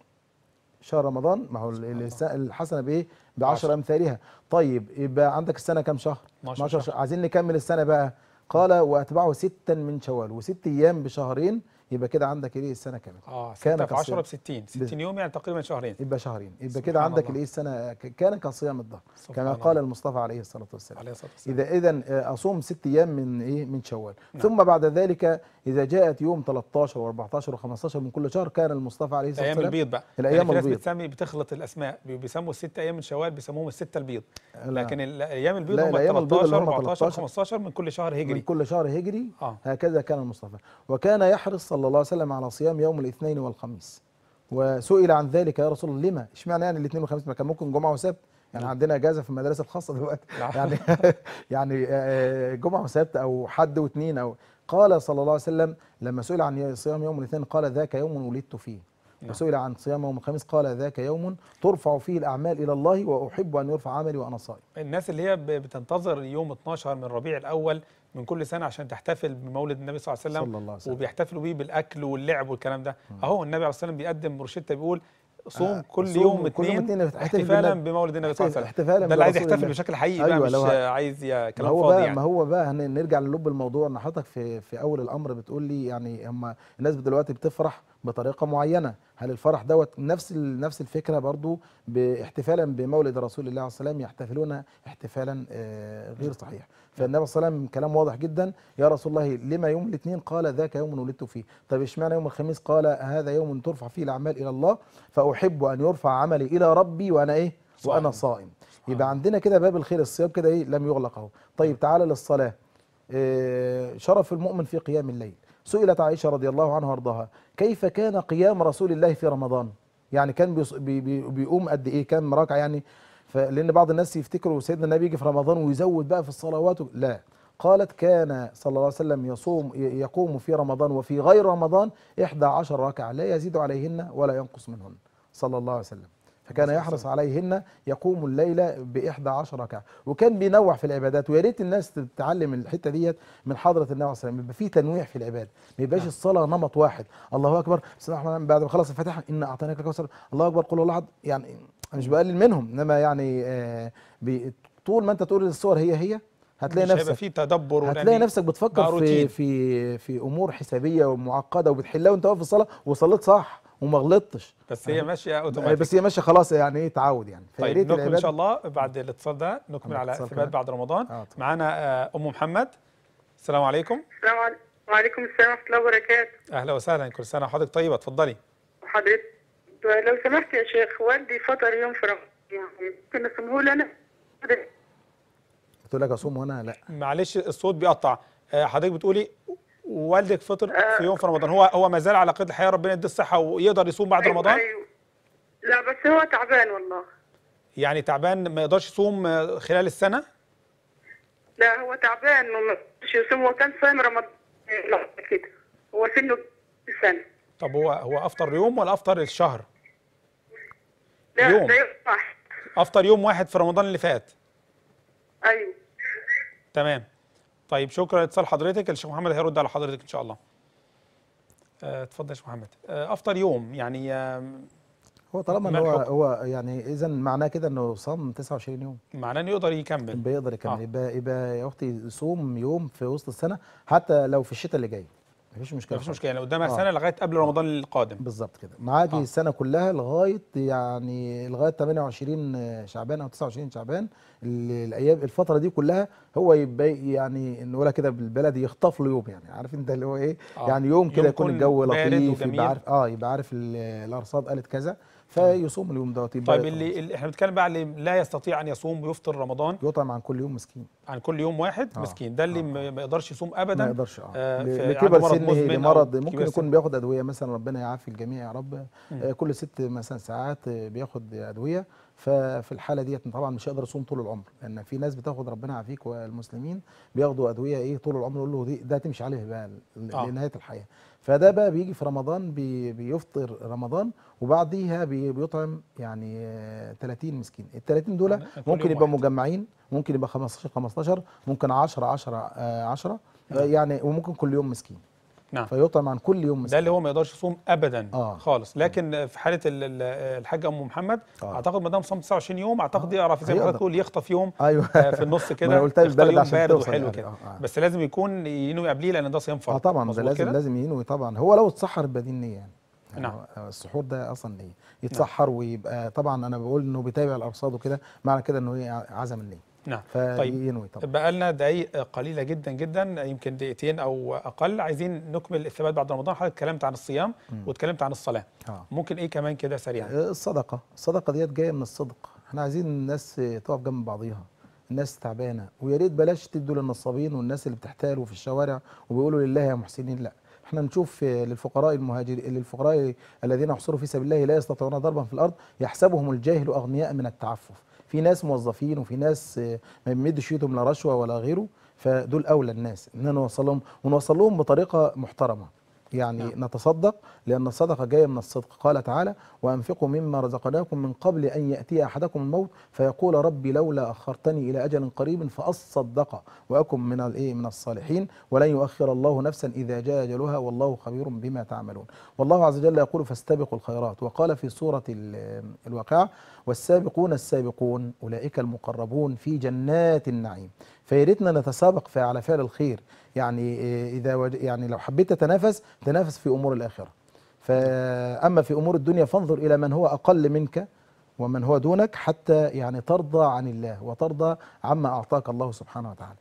شهر رمضان ما هو ال- الس- الحسنة بإيه؟ بعشر بعشر. أمثالها طيب يبقى عندك السنة كام شهر؟ 12 12 شهر عايزين نكمل السنة بقى قال واتبعه ستا من شوال وست ايام بشهرين يبقى كده عندك الايه السنه كامله اه كان 6 في 10 كالصيام. ب 60 60 يوم يعني تقريبا شهرين يبقى شهرين يبقى سبحان كده عندك الله. الايه السنه ك- كان كصيام الدهر سبحان كما الله. قال المصطفى عليه الصلاه والسلام عليه الصلاه والسلام اذا اذا اصوم ست ايام من ايه من شوال نعم. ثم بعد ذلك اذا جاءت يوم 13 و14 و15 من كل شهر كان المصطفى عليه الصلاه ايام والسلام البيض بقى الأيام يعني في ناس البيض. بتسمي بتخلط الاسماء بي- بيسموا الست ايام من شوال بيسموهم السته البيض لا. لكن ال- ايام البيض لا، هم الأيام البيض اللي 13 هم 14 13 15 من كل شهر من هجري كل شهر هجري اه هكذا كان المصطفى وكان يحرص صلى الله عليه وسلم على صيام يوم الاثنين والخميس وسئل عن ذلك يا رسول الله لما اشمعنى يعني الاثنين والخميس ما كان ممكن جمعه وسبت يعني نعم. عندنا اجازه في المدارس الخاصه دلوقتي نعم. يعني يعني آه، جمعه وسبت او حد واثنين او قال صلى الله عليه وسلم لما سئل عن صيام يوم الاثنين قال ذاك يوم ولدت فيه نعم. وسئل عن صيام يوم الخميس قال ذاك يوم ترفع فيه الاعمال الى الله واحب ان يرفع عملي وانا صائم الناس اللي هي ب- بتنتظر يوم 12 من ربيع الاول من كل سنه عشان تحتفل بمولد النبي صلى الله عليه وسلم صلى الله عليه وسلم وبيحتفلوا بيه بالاكل واللعب والكلام ده اهو النبي عليه الصلاه والسلام بيقدم روشته بيقول صوم آه، كل صوم يوم كل يوم اثنين اثنين احتفل احتفالا بالله. بمولد النبي صلى الله عليه وسلم احتفالا ده اللي عايز برسول يحتفل الله. بشكل حقيقي بقى أيوة، مش لو ه- آه، عايز يا ما كلام هو فاضي بقى يعني ما هو بقى هن- نرجع للب الموضوع ان حضرتك في في اول الامر بتقول لي يعني هم الناس دلوقتي بتفرح بطريقه معينه هل الفرح دوت نفس ال- نفس الفكره برضو باحتفالا بمولد رسول الله عليه الصلاه والسلام يحتفلون احتفالا آه، غير صحيح فالنبي صلى الله عليه وسلم كلام واضح جدا يا رسول الله لما يوم الاثنين قال ذاك يوم ولدت فيه طب اشمعنى يوم الخميس قال هذا يوم ترفع فيه الاعمال الى الله فاحب ان يرفع عملي الى ربي وانا ايه وانا صائم يبقى عندنا كده باب الخير الصيام كده ايه لم يغلق اهو طيب تعالى للصلاه إيه، شرف المؤمن في قيام الليل سئلت عائشه رضي الله عنها وارضاها كيف كان قيام رسول الله في رمضان يعني كان بيص- بي بي بيقوم قد ايه كان راكع يعني فلان بعض الناس يفتكروا سيدنا النبي يجي في رمضان ويزود بقى في الصلوات و- لا قالت كان صلى الله عليه وسلم يصوم ي- يقوم في رمضان وفي غير رمضان 11 ركعه لا يزيد عليهن ولا ينقص منهن صلى الله عليه وسلم فكان يحرص عليهن يقوم الليل بإحدى عشر ركعة وكان بينوع في العبادات ويا ريت الناس تتعلم الحتة ديت من حضرة النبي عليه الصلاة والسلام يبقى في تنويع في العبادة ما يبقاش الصلاة نمط واحد الله أكبر بسم الله الرحمن الرحيم بعد ما خلص الفاتحة إنا أعطيناك الكوثر الله أكبر قل الله أحد يعني أنا مش بقلل منهم إنما يعني آه بي- طول ما أنت تقول الصور هي هي هتلاقي مش هيبقى نفسك فيه تدبر هتلاقي ولأن نفسك بقى بتفكر في روتين. في في امور حسابيه ومعقده وبتحلها وانت واقف في الصلاه وصليت صح وما غلطتش بس هي ماشيه آه، اوتوماتيك بس هي ماشيه خلاص يعني ايه تعود يعني فيا طيب ريت نكمل ان العبادة- شاء الله بعد الاتصال ده نكمل بعد على الاتصال ثبات كده. بعد رمضان آه، طبعا. معانا آه، ام محمد السلام عليكم السلام عليكم وعليكم السلام ورحمة الله وبركاته اهلا وسهلا كل سنه وحضرتك طيبه اتفضلي حضرتك لو سمحت يا شيخ والدي فطر يوم في رمضان يعني ممكن نسميه لنا قلت لك اصوم وانا لا معلش الصوت بيقطع آه، حضرتك بتقولي والدك فطر في يوم في رمضان هو هو ما زال على قيد الحياه ربنا يديه الصحه ويقدر يصوم بعد أيوة، رمضان أيوة. لا بس هو تعبان والله يعني تعبان ما يقدرش يصوم آه، خلال السنه لا هو تعبان وما يقدرش يصوم هو كان صايم رمضان لا كده هو سنه سنة طب هو هو افطر يوم ولا افطر الشهر لا يوم. ده يوم واحد افطر يوم واحد في رمضان اللي فات ايوه تمام طيب شكرا لاتصال حضرتك الشيخ محمد هيرد على حضرتك ان شاء الله آه، اتفضل يا شيخ محمد آه، افطر يوم يعني آم، هو طالما ان ما هو الحكم؟ هو يعني اذا معناه كده انه صام 29 يوم معناه انه يقدر يكمل يبقى يقدر يكمل آه. يبقى يبقى يا اختي يصوم يوم في وسط السنه حتى لو في الشتاء اللي جاي مفيش مشكله مفيش خالص. مشكله يعني قدامها آه. سنه لغايه قبل رمضان القادم بالظبط كده معاكي آه. السنه كلها لغايه يعني لغايه 28 شعبان او 29 شعبان ال- الايام الفتره دي كلها هو يبقى يعني نقولها كده بالبلدي يخطف له يوم يعني عارف انت اللي هو ايه آه. يعني يوم كده يوم يكون يكون الجو بارد لطيف وجميل. يبقى عارف اه يبقى عارف ال- الارصاد قالت كذا فيصوم اليوم دوت يبقى طيب اللي, اللي احنا بنتكلم بقى على اللي لا يستطيع ان يصوم ويفطر رمضان يطعم عن كل يوم مسكين عن كل يوم واحد آه. مسكين ده اللي آه. ما ما يقدرش يصوم ما ابدا يقدرش اه, آه، ل- في- عنده لكبر مرض سنه مزمن أو لمرض كبر ممكن يكون سن. بياخد ادويه مثلا ربنا يعافي الجميع يا رب آه كل ست مثلا ساعات آه، بياخد ادويه ففي الحاله ديت طبعا مش هيقدر يصوم طول العمر لان في ناس بتاخد ربنا يعافيك والمسلمين بياخدوا ادويه ايه طول العمر يقول له دي ده تمشي عليه بقى ل- آه. لنهايه الحياه فده بقى بيجي في رمضان بي بيفطر رمضان وبعديها بي بيطعم يعني آه، 30 مسكين ال 30 دول يعني كل ممكن يوم يبقى واحد. مجمعين ممكن يبقى 15 15 ممكن 10 10 10 يعني وممكن كل يوم مسكين نعم. فيطعم عن كل يوم ده مسكين اللي هو ما يقدرش يصوم ابدا آه. خالص لكن في حاله ال- ال- الحاجه ام محمد آه. اعتقد ما دام صام 29 يوم اعتقد يعرف زي ما هيقدر. حضرتك تقول يخطف يوم ايوه آه، في النص ما كده أنا قلتها يختار بالبلد يوم عشان بارد توصل وحلو يعني. كده آه، آه. بس لازم يكون ينوي قبليه لان ده صيام فرض اه طبعا ده مظبوط لازم كده؟ لازم ينوي طبعا هو لو اتسحر يبقى دي النيه يعني نعم. هو السحور ده اصلا نيه يتسحر ويبقى طبعا انا بقول انه بيتابع الارصاد وكده معنى كده انه ايه عزم النيه نعم طيب فينوي طبعا بقى لنا دقايق قليله جدا جدا يمكن دقيقتين او اقل عايزين نكمل الثبات بعد رمضان حضرتك اتكلمت عن الصيام واتكلمت عن الصلاه اه ممكن ايه كمان كده سريعا الصدقه الصدقه ديت جايه من الصدق احنا عايزين الناس تقف جنب بعضيها الناس تعبانه ويا ريت بلاش تدوا للنصابين والناس اللي بتحتالوا في الشوارع وبيقولوا لله يا محسنين لا احنا نشوف للفقراء المهاجرين للفقراء الذين احصروا في سبيل الله لا يستطيعون ضربا في الارض يحسبهم الجاهل اغنياء من التعفف في ناس موظفين وفي ناس آه، ما بيمدش ايدهم لا رشوه ولا غيره فدول اولى الناس ان نوصل لهم ونوصل لهم بطريقه محترمه يعني نعم. نتصدق لان الصدقه جايه من الصدق قال تعالى وانفقوا مما رزقناكم من قبل ان ياتي احدكم الموت فيقول ربي لولا اخرتني الى اجل قريب فاصدق واكن من الايه من الصالحين ولن يؤخر الله نفسا اذا جاء اجلها والله خبير بما تعملون والله عز وجل يقول فاستبقوا الخيرات وقال في سوره ال- الواقعه والسابقون السابقون اولئك المقربون في جنات النعيم فيا ريتنا نتسابق في على فعل الخير يعني إيه، اذا وج... يعني لو حبيت تتنافس تنافس في امور الاخره فاما في امور الدنيا فانظر الى من هو اقل منك ومن هو دونك حتى يعني ترضى عن الله وترضى عما اعطاك الله سبحانه وتعالى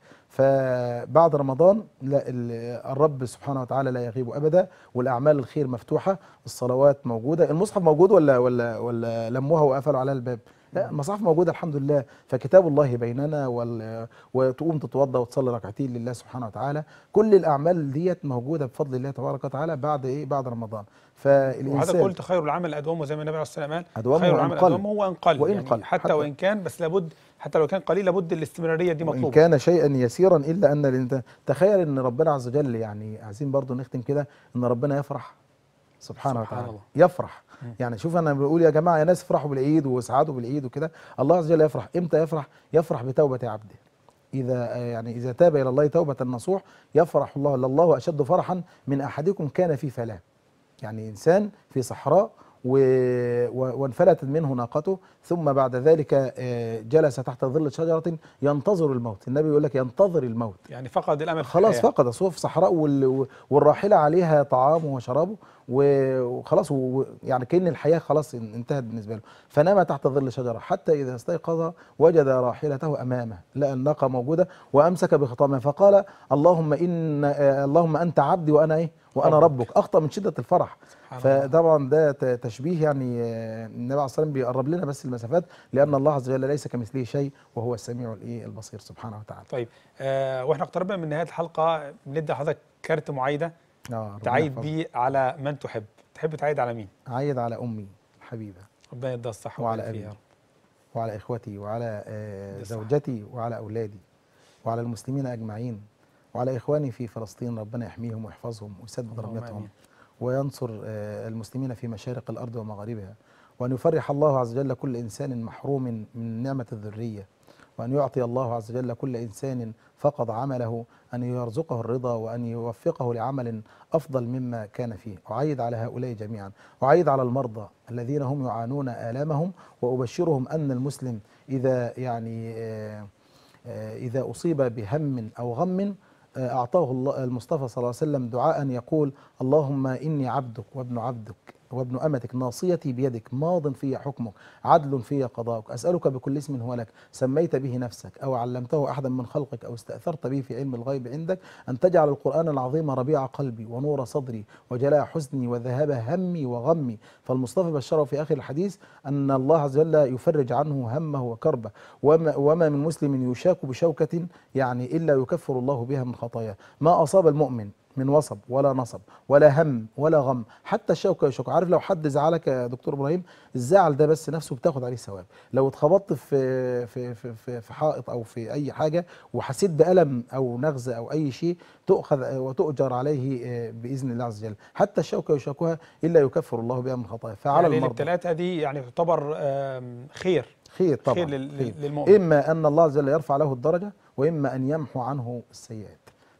فبعد رمضان لا ال- الرب سبحانه وتعالى لا يغيب ابدا والاعمال الخير مفتوحه الصلوات موجوده المصحف موجود ولا ولا ولا لموها وقفلوا على الباب لا المصاحف موجوده الحمد لله فكتاب الله بيننا وال... وتقوم تتوضا وتصلي ركعتين لله سبحانه وتعالى كل الاعمال ديت موجوده بفضل الله تبارك وتعالى بعد ايه بعد رمضان وحضرتك فالانسان قلت خير العمل ادومه زي ما النبي عليه الصلاه والسلام قال أدومه خير وإن العمل قل. ادومه وان قل وإن يعني قل. حتى, حتى- وان كان بس لابد حتى لو كان قليل لابد الاستمراريه دي وإن مطلوبه كان شيئا يسيرا الا ان الانسان تخيل ان ربنا عز وجل يعني عايزين برضو نختم كده ان ربنا يفرح سبحانه سبحان وتعالى الله. يفرح يعني شوف انا بقول يا جماعه يا ناس افرحوا بالعيد واسعدوا بالعيد وكده الله عز وجل يفرح امتى يفرح يفرح بتوبه عبده اذا يعني اذا تاب الى الله توبه نصوح يفرح الله لله اشد فرحا من احدكم كان في فلاه يعني انسان في صحراء و... و... وانفلتت منه ناقته ثم بعد ذلك آه، جلس تحت ظل شجره ينتظر الموت النبي يقول لك ينتظر الموت يعني فقد الامل في خلاص الحياة. فقد أصل هو في صحراء وال... والراحله عليها طعامه وشرابه و- وخلاص و... يعني كأن الحياه خلاص ان- انتهت بالنسبه له فنام تحت ظل شجره حتى اذا استيقظ وجد راحلته امامه لقى الناقه موجوده وامسك بخطامها فقال اللهم ان آه، اللهم انت عبدي وانا ايه وانا ربك. ربك اخطا من شده الفرح سبحان الله. فطبعا ده ت- تشبيه يعني آه، النبي عليه الصلاه والسلام بيقرب لنا بس المسافات لان الله عز وجل ليس كمثله شيء وهو السميع الايه البصير سبحانه وتعالى طيب آه واحنا اقتربنا من نهايه الحلقه بندي لحضرتك كارت معايده آه، ربنا تعايد يحفظك. بيه على من تحب تحب تعايد على مين عايد على امي الحبيبه ربنا يديها الصحه وعلى والعافية أبي. يا رب. وعلى اخوتي وعلى آه، ده صح. زوجتي وعلى اولادي وعلى المسلمين اجمعين وعلى اخواني في فلسطين ربنا يحميهم ويحفظهم ويسدد اللهم رميتهم آمين. وينصر آه، المسلمين في مشارق الارض ومغاربها وان يفرح الله عز وجل كل انسان محروم من نعمه الذريه وان يعطي الله عز وجل كل انسان فقد عمله ان يرزقه الرضا وان يوفقه لعمل افضل مما كان فيه اعيد على هؤلاء جميعا اعيد على المرضى الذين هم يعانون الامهم وابشرهم ان المسلم اذا يعني آه، آه، إذا أصيب بهم أو غم آه، أعطاه الله المصطفى صلى الله عليه وسلم دعاء يقول اللهم إني عبدك وابن عبدك وابن أمتك ناصيتي بيدك ماض في حكمك عدل في قضاءك أسألك بكل اسم هو لك سميت به نفسك أو علمته أحدا من خلقك أو استأثرت به في علم الغيب عندك أن تجعل القرآن العظيم ربيع قلبي ونور صدري وجلاء حزني وذهاب همي وغمي فالمصطفى بشره في آخر الحديث أن الله عز وجل يفرج عنه همه وكربه وما, وما من مسلم يشاك بشوكة يعني إلا يكفر الله بها من خطاياه ما أصاب المؤمن من وصب ولا نصب ولا هم ولا غم حتى الشوكة يشوك عارف لو حد زعلك يا دكتور إبراهيم الزعل ده بس نفسه بتاخد عليه ثواب لو اتخبطت في في في في, في حائط أو في أي حاجة وحسيت بألم أو نغزة أو أي شيء تؤخذ وتؤجر عليه آه، بإذن الله عز وجل حتى الشوكة يشوكها إلا يكفر الله بها من خطاياه فعلى يعني المرضى الابتلاءات هذه يعني تعتبر آم، خير خير طبعا خير لل- خير. للمؤمن. اما ان الله عز وجل يرفع له الدرجه واما ان يمحو عنه السيئات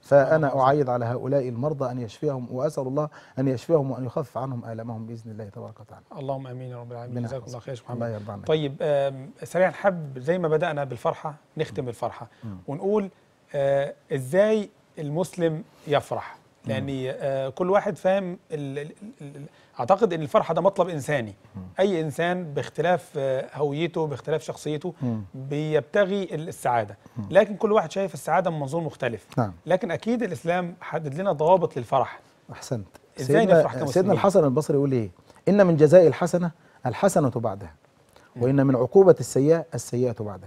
فانا الله. اعيد على هؤلاء المرضى ان يشفيهم واسال الله ان يشفيهم وان يخفف عنهم الامهم باذن الله تبارك وتعالى اللهم امين يا رب العالمين ربنا جزاكم الله يحفظك. خير يا شيخ الله محمد يرضى عنك طيب آم، سريعا حب زي ما بدانا بالفرحه نختم بالفرحه مم. ونقول آه، ازاي المسلم يفرح لان آه، كل واحد فاهم ال- ال- ال- اعتقد ان الفرحه ده مطلب انساني اي انسان باختلاف آه، هويته باختلاف شخصيته مم. بيبتغي السعاده لكن كل واحد شايف السعاده من منظور مختلف نعم لكن اكيد الاسلام حدد لنا ضوابط للفرح احسنت إزاي سيدنا- نفرح كمسلمين؟ سيدنا الحسن البصري يقول ايه ان من جزاء الحسنه الحسنه بعدها وان من عقوبه السيئه السيئه بعدها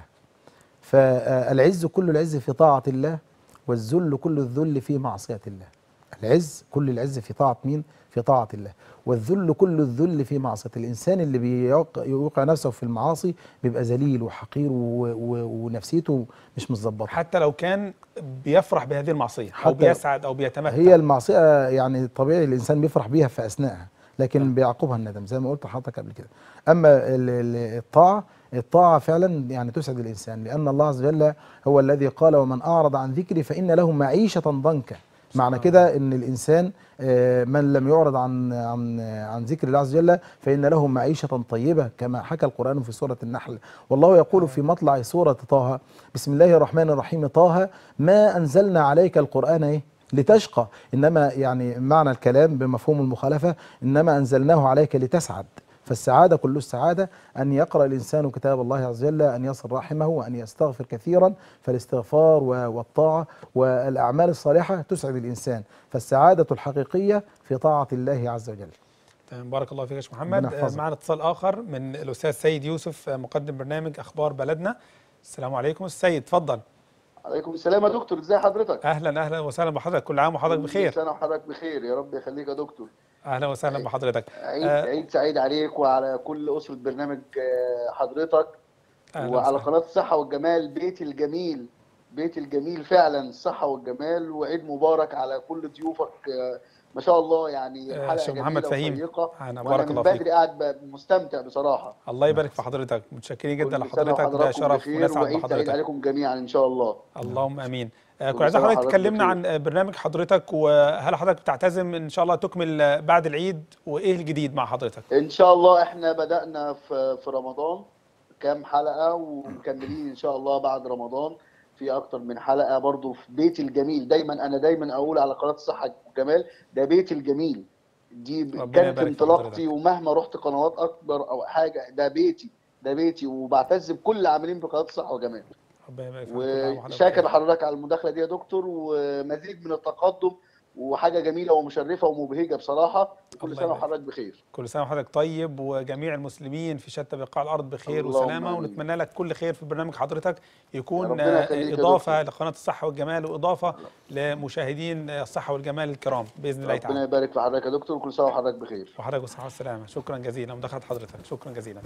فالعز كل العز في طاعه الله والذل كل الذل في معصيه الله العز كل العز في طاعه مين في طاعه الله والذل كل الذل في معصيه الانسان اللي بيوقع يوقع نفسه في المعاصي بيبقى ذليل وحقير و- و- ونفسيته مش متظبطه حتى لو كان بيفرح بهذه المعصيه او حتى- بيسعد او بيتمتع هي المعصيه يعني طبيعي الانسان بيفرح بيها في اثناءها لكن بيعقبها الندم زي ما قلت لحضرتك قبل كده اما ال- ال- الطاعه الطاعه فعلا يعني تسعد الانسان لان الله عز وجل هو الذي قال ومن اعرض عن ذكري فان له معيشه ضنكا معنى كده ان الانسان آه، من لم يعرض عن عن عن ذكر الله عز وجل فان له معيشه طيبه كما حكى القران في سوره النحل والله يقول في مطلع سوره طه بسم الله الرحمن الرحيم طه ما انزلنا عليك القران ايه لتشقى انما يعني معنى الكلام بمفهوم المخالفه انما انزلناه عليك لتسعد فالسعاده كل السعاده ان يقرا الانسان كتاب الله عز وجل ان يصل رحمه وان يستغفر كثيرا فالاستغفار و- والطاعه والاعمال الصالحه تسعد الانسان فالسعاده الحقيقيه في طاعه الله عز وجل تمام بارك الله فيك يا شيخ محمد ربنا آه، يحفظك. معنا اتصال اخر من الاستاذ سيد يوسف آه، مقدم برنامج اخبار بلدنا السلام عليكم السيد اتفضل عليكم السلام يا دكتور ازي حضرتك اهلا اهلا وسهلا بحضرتك كل عام وحضرتك كل بخير سنه وحضرتك بخير يا رب يخليك يا دكتور اهلا وسهلا بحضرتك عيد آه. عيد سعيد عليك وعلى كل اسره برنامج آه، حضرتك أهلاً وعلى وسهلاً. قناه الصحه والجمال بيت الجميل بيت الجميل فعلا الصحه والجمال وعيد مبارك على كل ضيوفك آه، ما شاء الله يعني آه، حلقه شيخ محمد جميلة فهيم. وشيقة. أنا وانا بارك من الله بدري فيك. قاعد ب- مستمتع بصراحه الله يبارك في حضرتك متشكرين جدا كل سنة لحضرتك ده وحضراتكم شرف بخير ونسعد وعيد سعيد بحضرتك عليكم جميعا ان شاء الله اللهم امين آه، كل كنت عايز سنة حضرتك وحضرتك تكلمنا بخير. عن آه، برنامج حضرتك وهل حضرتك بتعتزم ان شاء الله تكمل آه، بعد العيد وايه الجديد مع حضرتك ان شاء الله احنا بدأنا في في رمضان كام حلقة ومكملين ان شاء الله بعد رمضان في اكتر من حلقة برضو في بيت الجميل دايما انا دايما اقول على قناة الصحة والجمال ده بيت الجميل دي ب- ربنا كانت يبارك في انطلاقتي حضرتك. ومهما رحت قنوات اكبر او حاجة ده بيتي ده بيتي وبعتز بكل العاملين في قناة الصحة والجمال ربنا يبارك فيك كل عام وحضرتك وشاكر بخير. لحضرتك على المداخلة دي يا دكتور ومزيد من التقدم وحاجة جميلة ومشرفة ومبهجة بصراحة كل الله سنة يبارك. وحضرتك بخير كل سنه وحضرتك طيب وجميع المسلمين في شتى بقاع الارض بخير اللهم وسلامه آمين. ونتمنى لك كل خير في برنامج حضرتك يكون ربنا آه، يخليك يا اضافه دكتور. لقناه الصحه والجمال واضافه لمشاهدين آه، الصحه والجمال الكرام باذن الله ربنا تعالى يبارك في حضرتك يا دكتور وكل سنه وحضرتك بخير وحضرتك بالصحه والسلامه شكرا جزيلا مداخله حضرتك شكرا جزيلا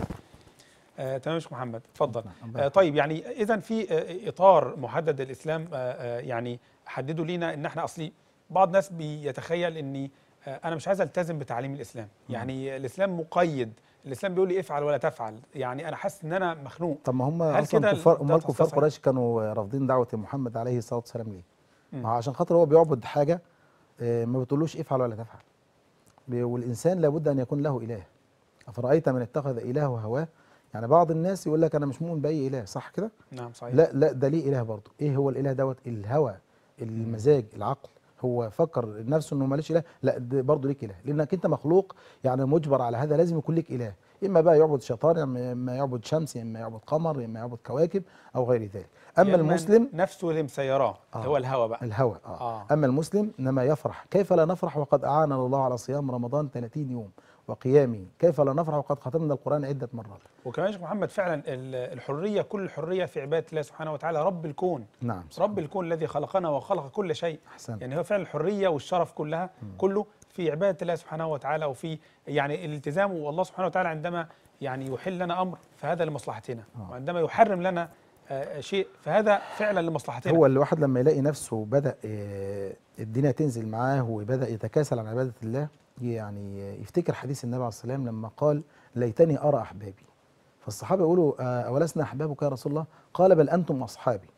آه، تمام يا شيخ محمد اتفضل آه، طيب يعني اذا في آه، اطار محدد الاسلام آه، آه، يعني حددوا لينا ان احنا اصلي بعض الناس بيتخيل اني آه، انا مش عايز التزم بتعليم الاسلام يعني الاسلام مقيد الاسلام بيقول لي افعل ولا تفعل يعني انا حاسس ان انا مخنوق طب ما هم هل اصلا كده كفار ده امال كفار تصحيح؟ قريش كانوا رافضين دعوه محمد عليه الصلاه والسلام ليه؟ مم. ما هو عشان خاطر هو بيعبد حاجه آه، ما بتقولوش افعل ولا تفعل بي- والانسان لابد ان يكون له اله افرايت من اتخذ الهه هواه يعني بعض الناس يقول لك انا مش مؤمن باي اله صح كده؟ نعم صحيح لا لا ده ليه اله برضه ايه هو الاله دوت الهوى المزاج العقل هو فكر نفسه انه ماليش اله لا ده برضه ليك اله لانك انت مخلوق يعني مجبر على هذا لازم يكون ليك اله اما بقى يعبد شيطان اما إما يعبد شمس اما يعبد قمر اما يعبد كواكب او غير ذلك اما يا المسلم نفسه اللي مسيراه اللي هو الهوى بقى الهوى آه. آه. اما المسلم انما يفرح كيف لا نفرح وقد اعاننا الله على صيام رمضان 30 يوم وقيامه كيف لا نفرح وقد ختمنا القران عده مرات وكمان يا شيخ محمد فعلا ال- الحريه كل الحريه في عباده الله سبحانه وتعالى رب الكون نعم رب الكون الذي خلقنا وخلق كل شيء احسنت يعني هو فعلا الحريه والشرف كلها كله في عباده الله سبحانه وتعالى وفي يعني الالتزام والله سبحانه وتعالى عندما يعني يحل لنا امر فهذا لمصلحتنا آه. وعندما يحرم لنا آه، شيء فهذا فعلا لمصلحتنا هو الواحد لما يلاقي نفسه بدا آه، الدنيا تنزل معاه وبدا يتكاسل عن عباده الله يعني آه، يفتكر حديث النبي عليه الصلاه والسلام لما قال ليتني ارى احبابي فالصحابه يقولوا آه، اولسنا احبابك يا رسول الله قال بل انتم اصحابي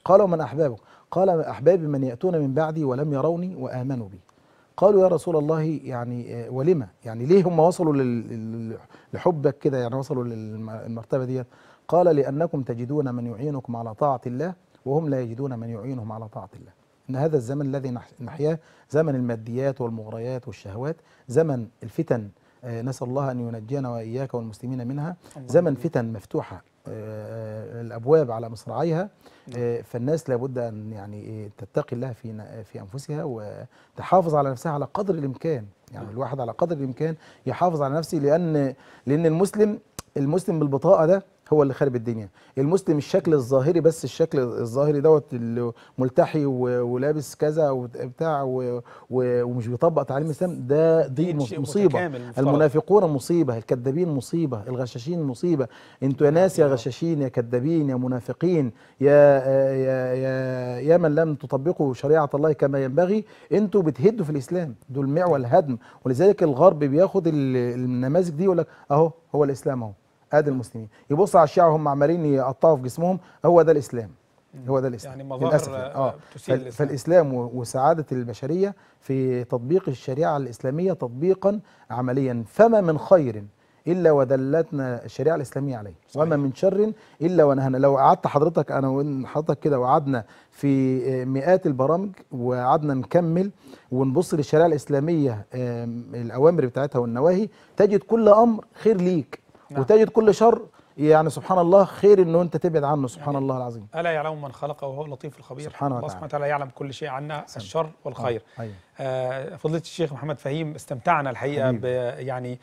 قال ومن احبابك قال احبابي من ياتون من بعدي ولم يروني وامنوا بي قالوا يا رسول الله يعني آه، ولما يعني ليه هم وصلوا لل- لل- لحبك كده يعني وصلوا للمرتبه ديت قال لانكم تجدون من يعينكم على طاعه الله وهم لا يجدون من يعينهم على طاعه الله ان هذا الزمن الذي نح- نحياه زمن الماديات والمغريات والشهوات زمن الفتن آه، نسال الله ان ينجينا واياك والمسلمين منها زمن فتن مفتوحه آه، الابواب على مصراعيها آه، فالناس لابد ان يعني إيه، تتقي الله في ن- في انفسها وتحافظ على نفسها على قدر الامكان يعني نعم. الواحد على قدر الامكان يحافظ على نفسه لان لان المسلم المسلم بالبطاقه ده هو اللي خارب الدنيا المسلم الشكل الظاهري بس الشكل الظاهري دوت اللي ملتحي و- ولابس كذا وبتاع و- و- ومش بيطبق تعليم الاسلام ده دي دين شيء مصيبه متكامل المفترض. المنافقون مصيبه الكذابين مصيبه الغشاشين مصيبه انتوا يا ناس يا غشاشين يا كذابين يا منافقين يا يا يا يا من لم تطبقوا شريعه الله كما ينبغي انتوا بتهدوا في الاسلام دول معول هدم ولذلك الغرب بياخد ال- النماذج دي يقول لك اهو هو الاسلام اهو ادي المسلمين يبص على الشيعة وهم عمالين يقطعوا في جسمهم هو ده الاسلام هو ده الاسلام يعني مظاهر للأسف آه، اه تسيء فال- الإسلام. فالاسلام و- وسعاده البشريه في تطبيق الشريعه الاسلاميه تطبيقا عمليا فما من خير الا ودلتنا الشريعه الاسلاميه عليه صحيح. وما من شر الا ونهانا لو قعدت حضرتك انا وحضرتك كده وقعدنا في آه، مئات البرامج وقعدنا نكمل ونبص للشريعه الاسلاميه آم، الاوامر بتاعتها والنواهي تجد كل امر خير ليك نعم. وتجد كل شر يعني سبحان الله خير انه انت تبعد عنه سبحان يعني الله العظيم الا يعلم من خلق وهو اللطيف الخبير سبحانه الله وتعالى. سبحانه وتعالى يعلم كل شيء عنا الشر والخير آه، ايوه آه، فضيلة الشيخ محمد فهيم استمتعنا الحقيقة ب حبيبي. يعني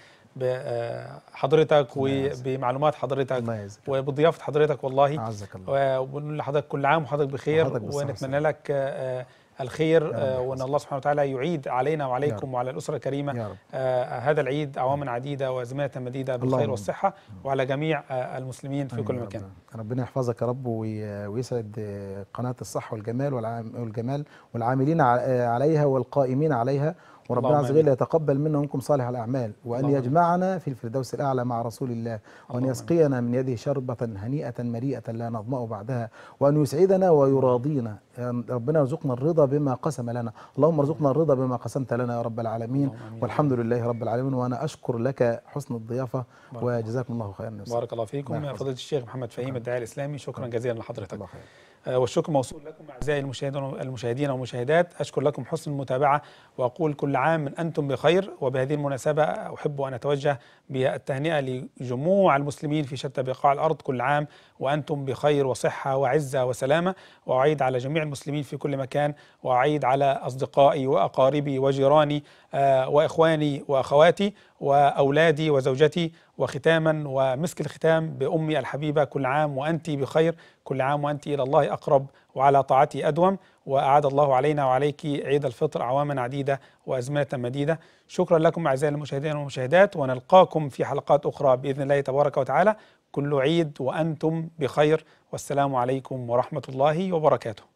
بحضرتك الله يعزك. وبمعلومات حضرتك الله يعزك وبضيافة حضرتك والله اعزك الله وبنقول لحضرتك كل عام وحضرتك بخير وحضرتك بالصحة ونتمنى لك آه، الخير رب آه، وان يحفظك. الله سبحانه وتعالى يعيد علينا يا وعليكم رب. وعلى الاسره الكريمه يا رب آه، هذا العيد اعواما عديده وازمنه مديده بالخير اللهم. والصحه وعلى جميع آه، المسلمين في آمين كل يا مكان رب. ربنا يحفظك يا رب وي- ويسعد آه، قناة الصحة والجمال والعام والجمال والعاملين ع- آه، عليها والقائمين عليها وربنا اللهم عز وجل آمين. يتقبل منا ومنكم صالح الأعمال وأن اللهم آمين. يجمعنا في الفردوس الأعلى مع رسول الله وأن اللهم يسقينا من يده شربة هنيئة مريئة لا نظمأ بعدها وأن يسعدنا ويراضينا يعني ربنا يرزقنا الرضا بما قسم لنا اللهم ارزقنا الرضا بما قسمت لنا يا رب العالمين اللهم آمين. والحمد لله رب العالمين وأنا أشكر لك حسن الضيافة بارك الله. وجزاكم الله خيرا يا أستاذ. بارك الله فيكم الله يا يحفظك. فضيله الشيخ محمد فهيم الداعي الاسلامي شكرا جزيلا لحضرتك الله خير آه، والشكر موصول لكم اعزائي المشاهدين المشاهدين والمشاهدات اشكر لكم حسن المتابعه واقول كل عام انتم بخير وبهذه المناسبه احب ان اتوجه بالتهنئه لجموع المسلمين في شتى بقاع الارض كل عام وانتم بخير وصحه وعزه وسلامه واعيد على جميع المسلمين في كل مكان واعيد على اصدقائي واقاربي وجيراني آه، واخواني واخواتي واولادي وزوجتي وختاما ومسك الختام بامي الحبيبه كل عام وانت بخير كل عام وانت الى الله اقرب وعلى طاعته ادوم واعاد الله علينا وعليك عيد الفطر اعواما عديده وازمنه مديده شكرا لكم اعزائي المشاهدين والمشاهدات ونلقاكم في حلقات اخرى باذن الله تبارك وتعالى كل عيد وانتم بخير والسلام عليكم ورحمه الله وبركاته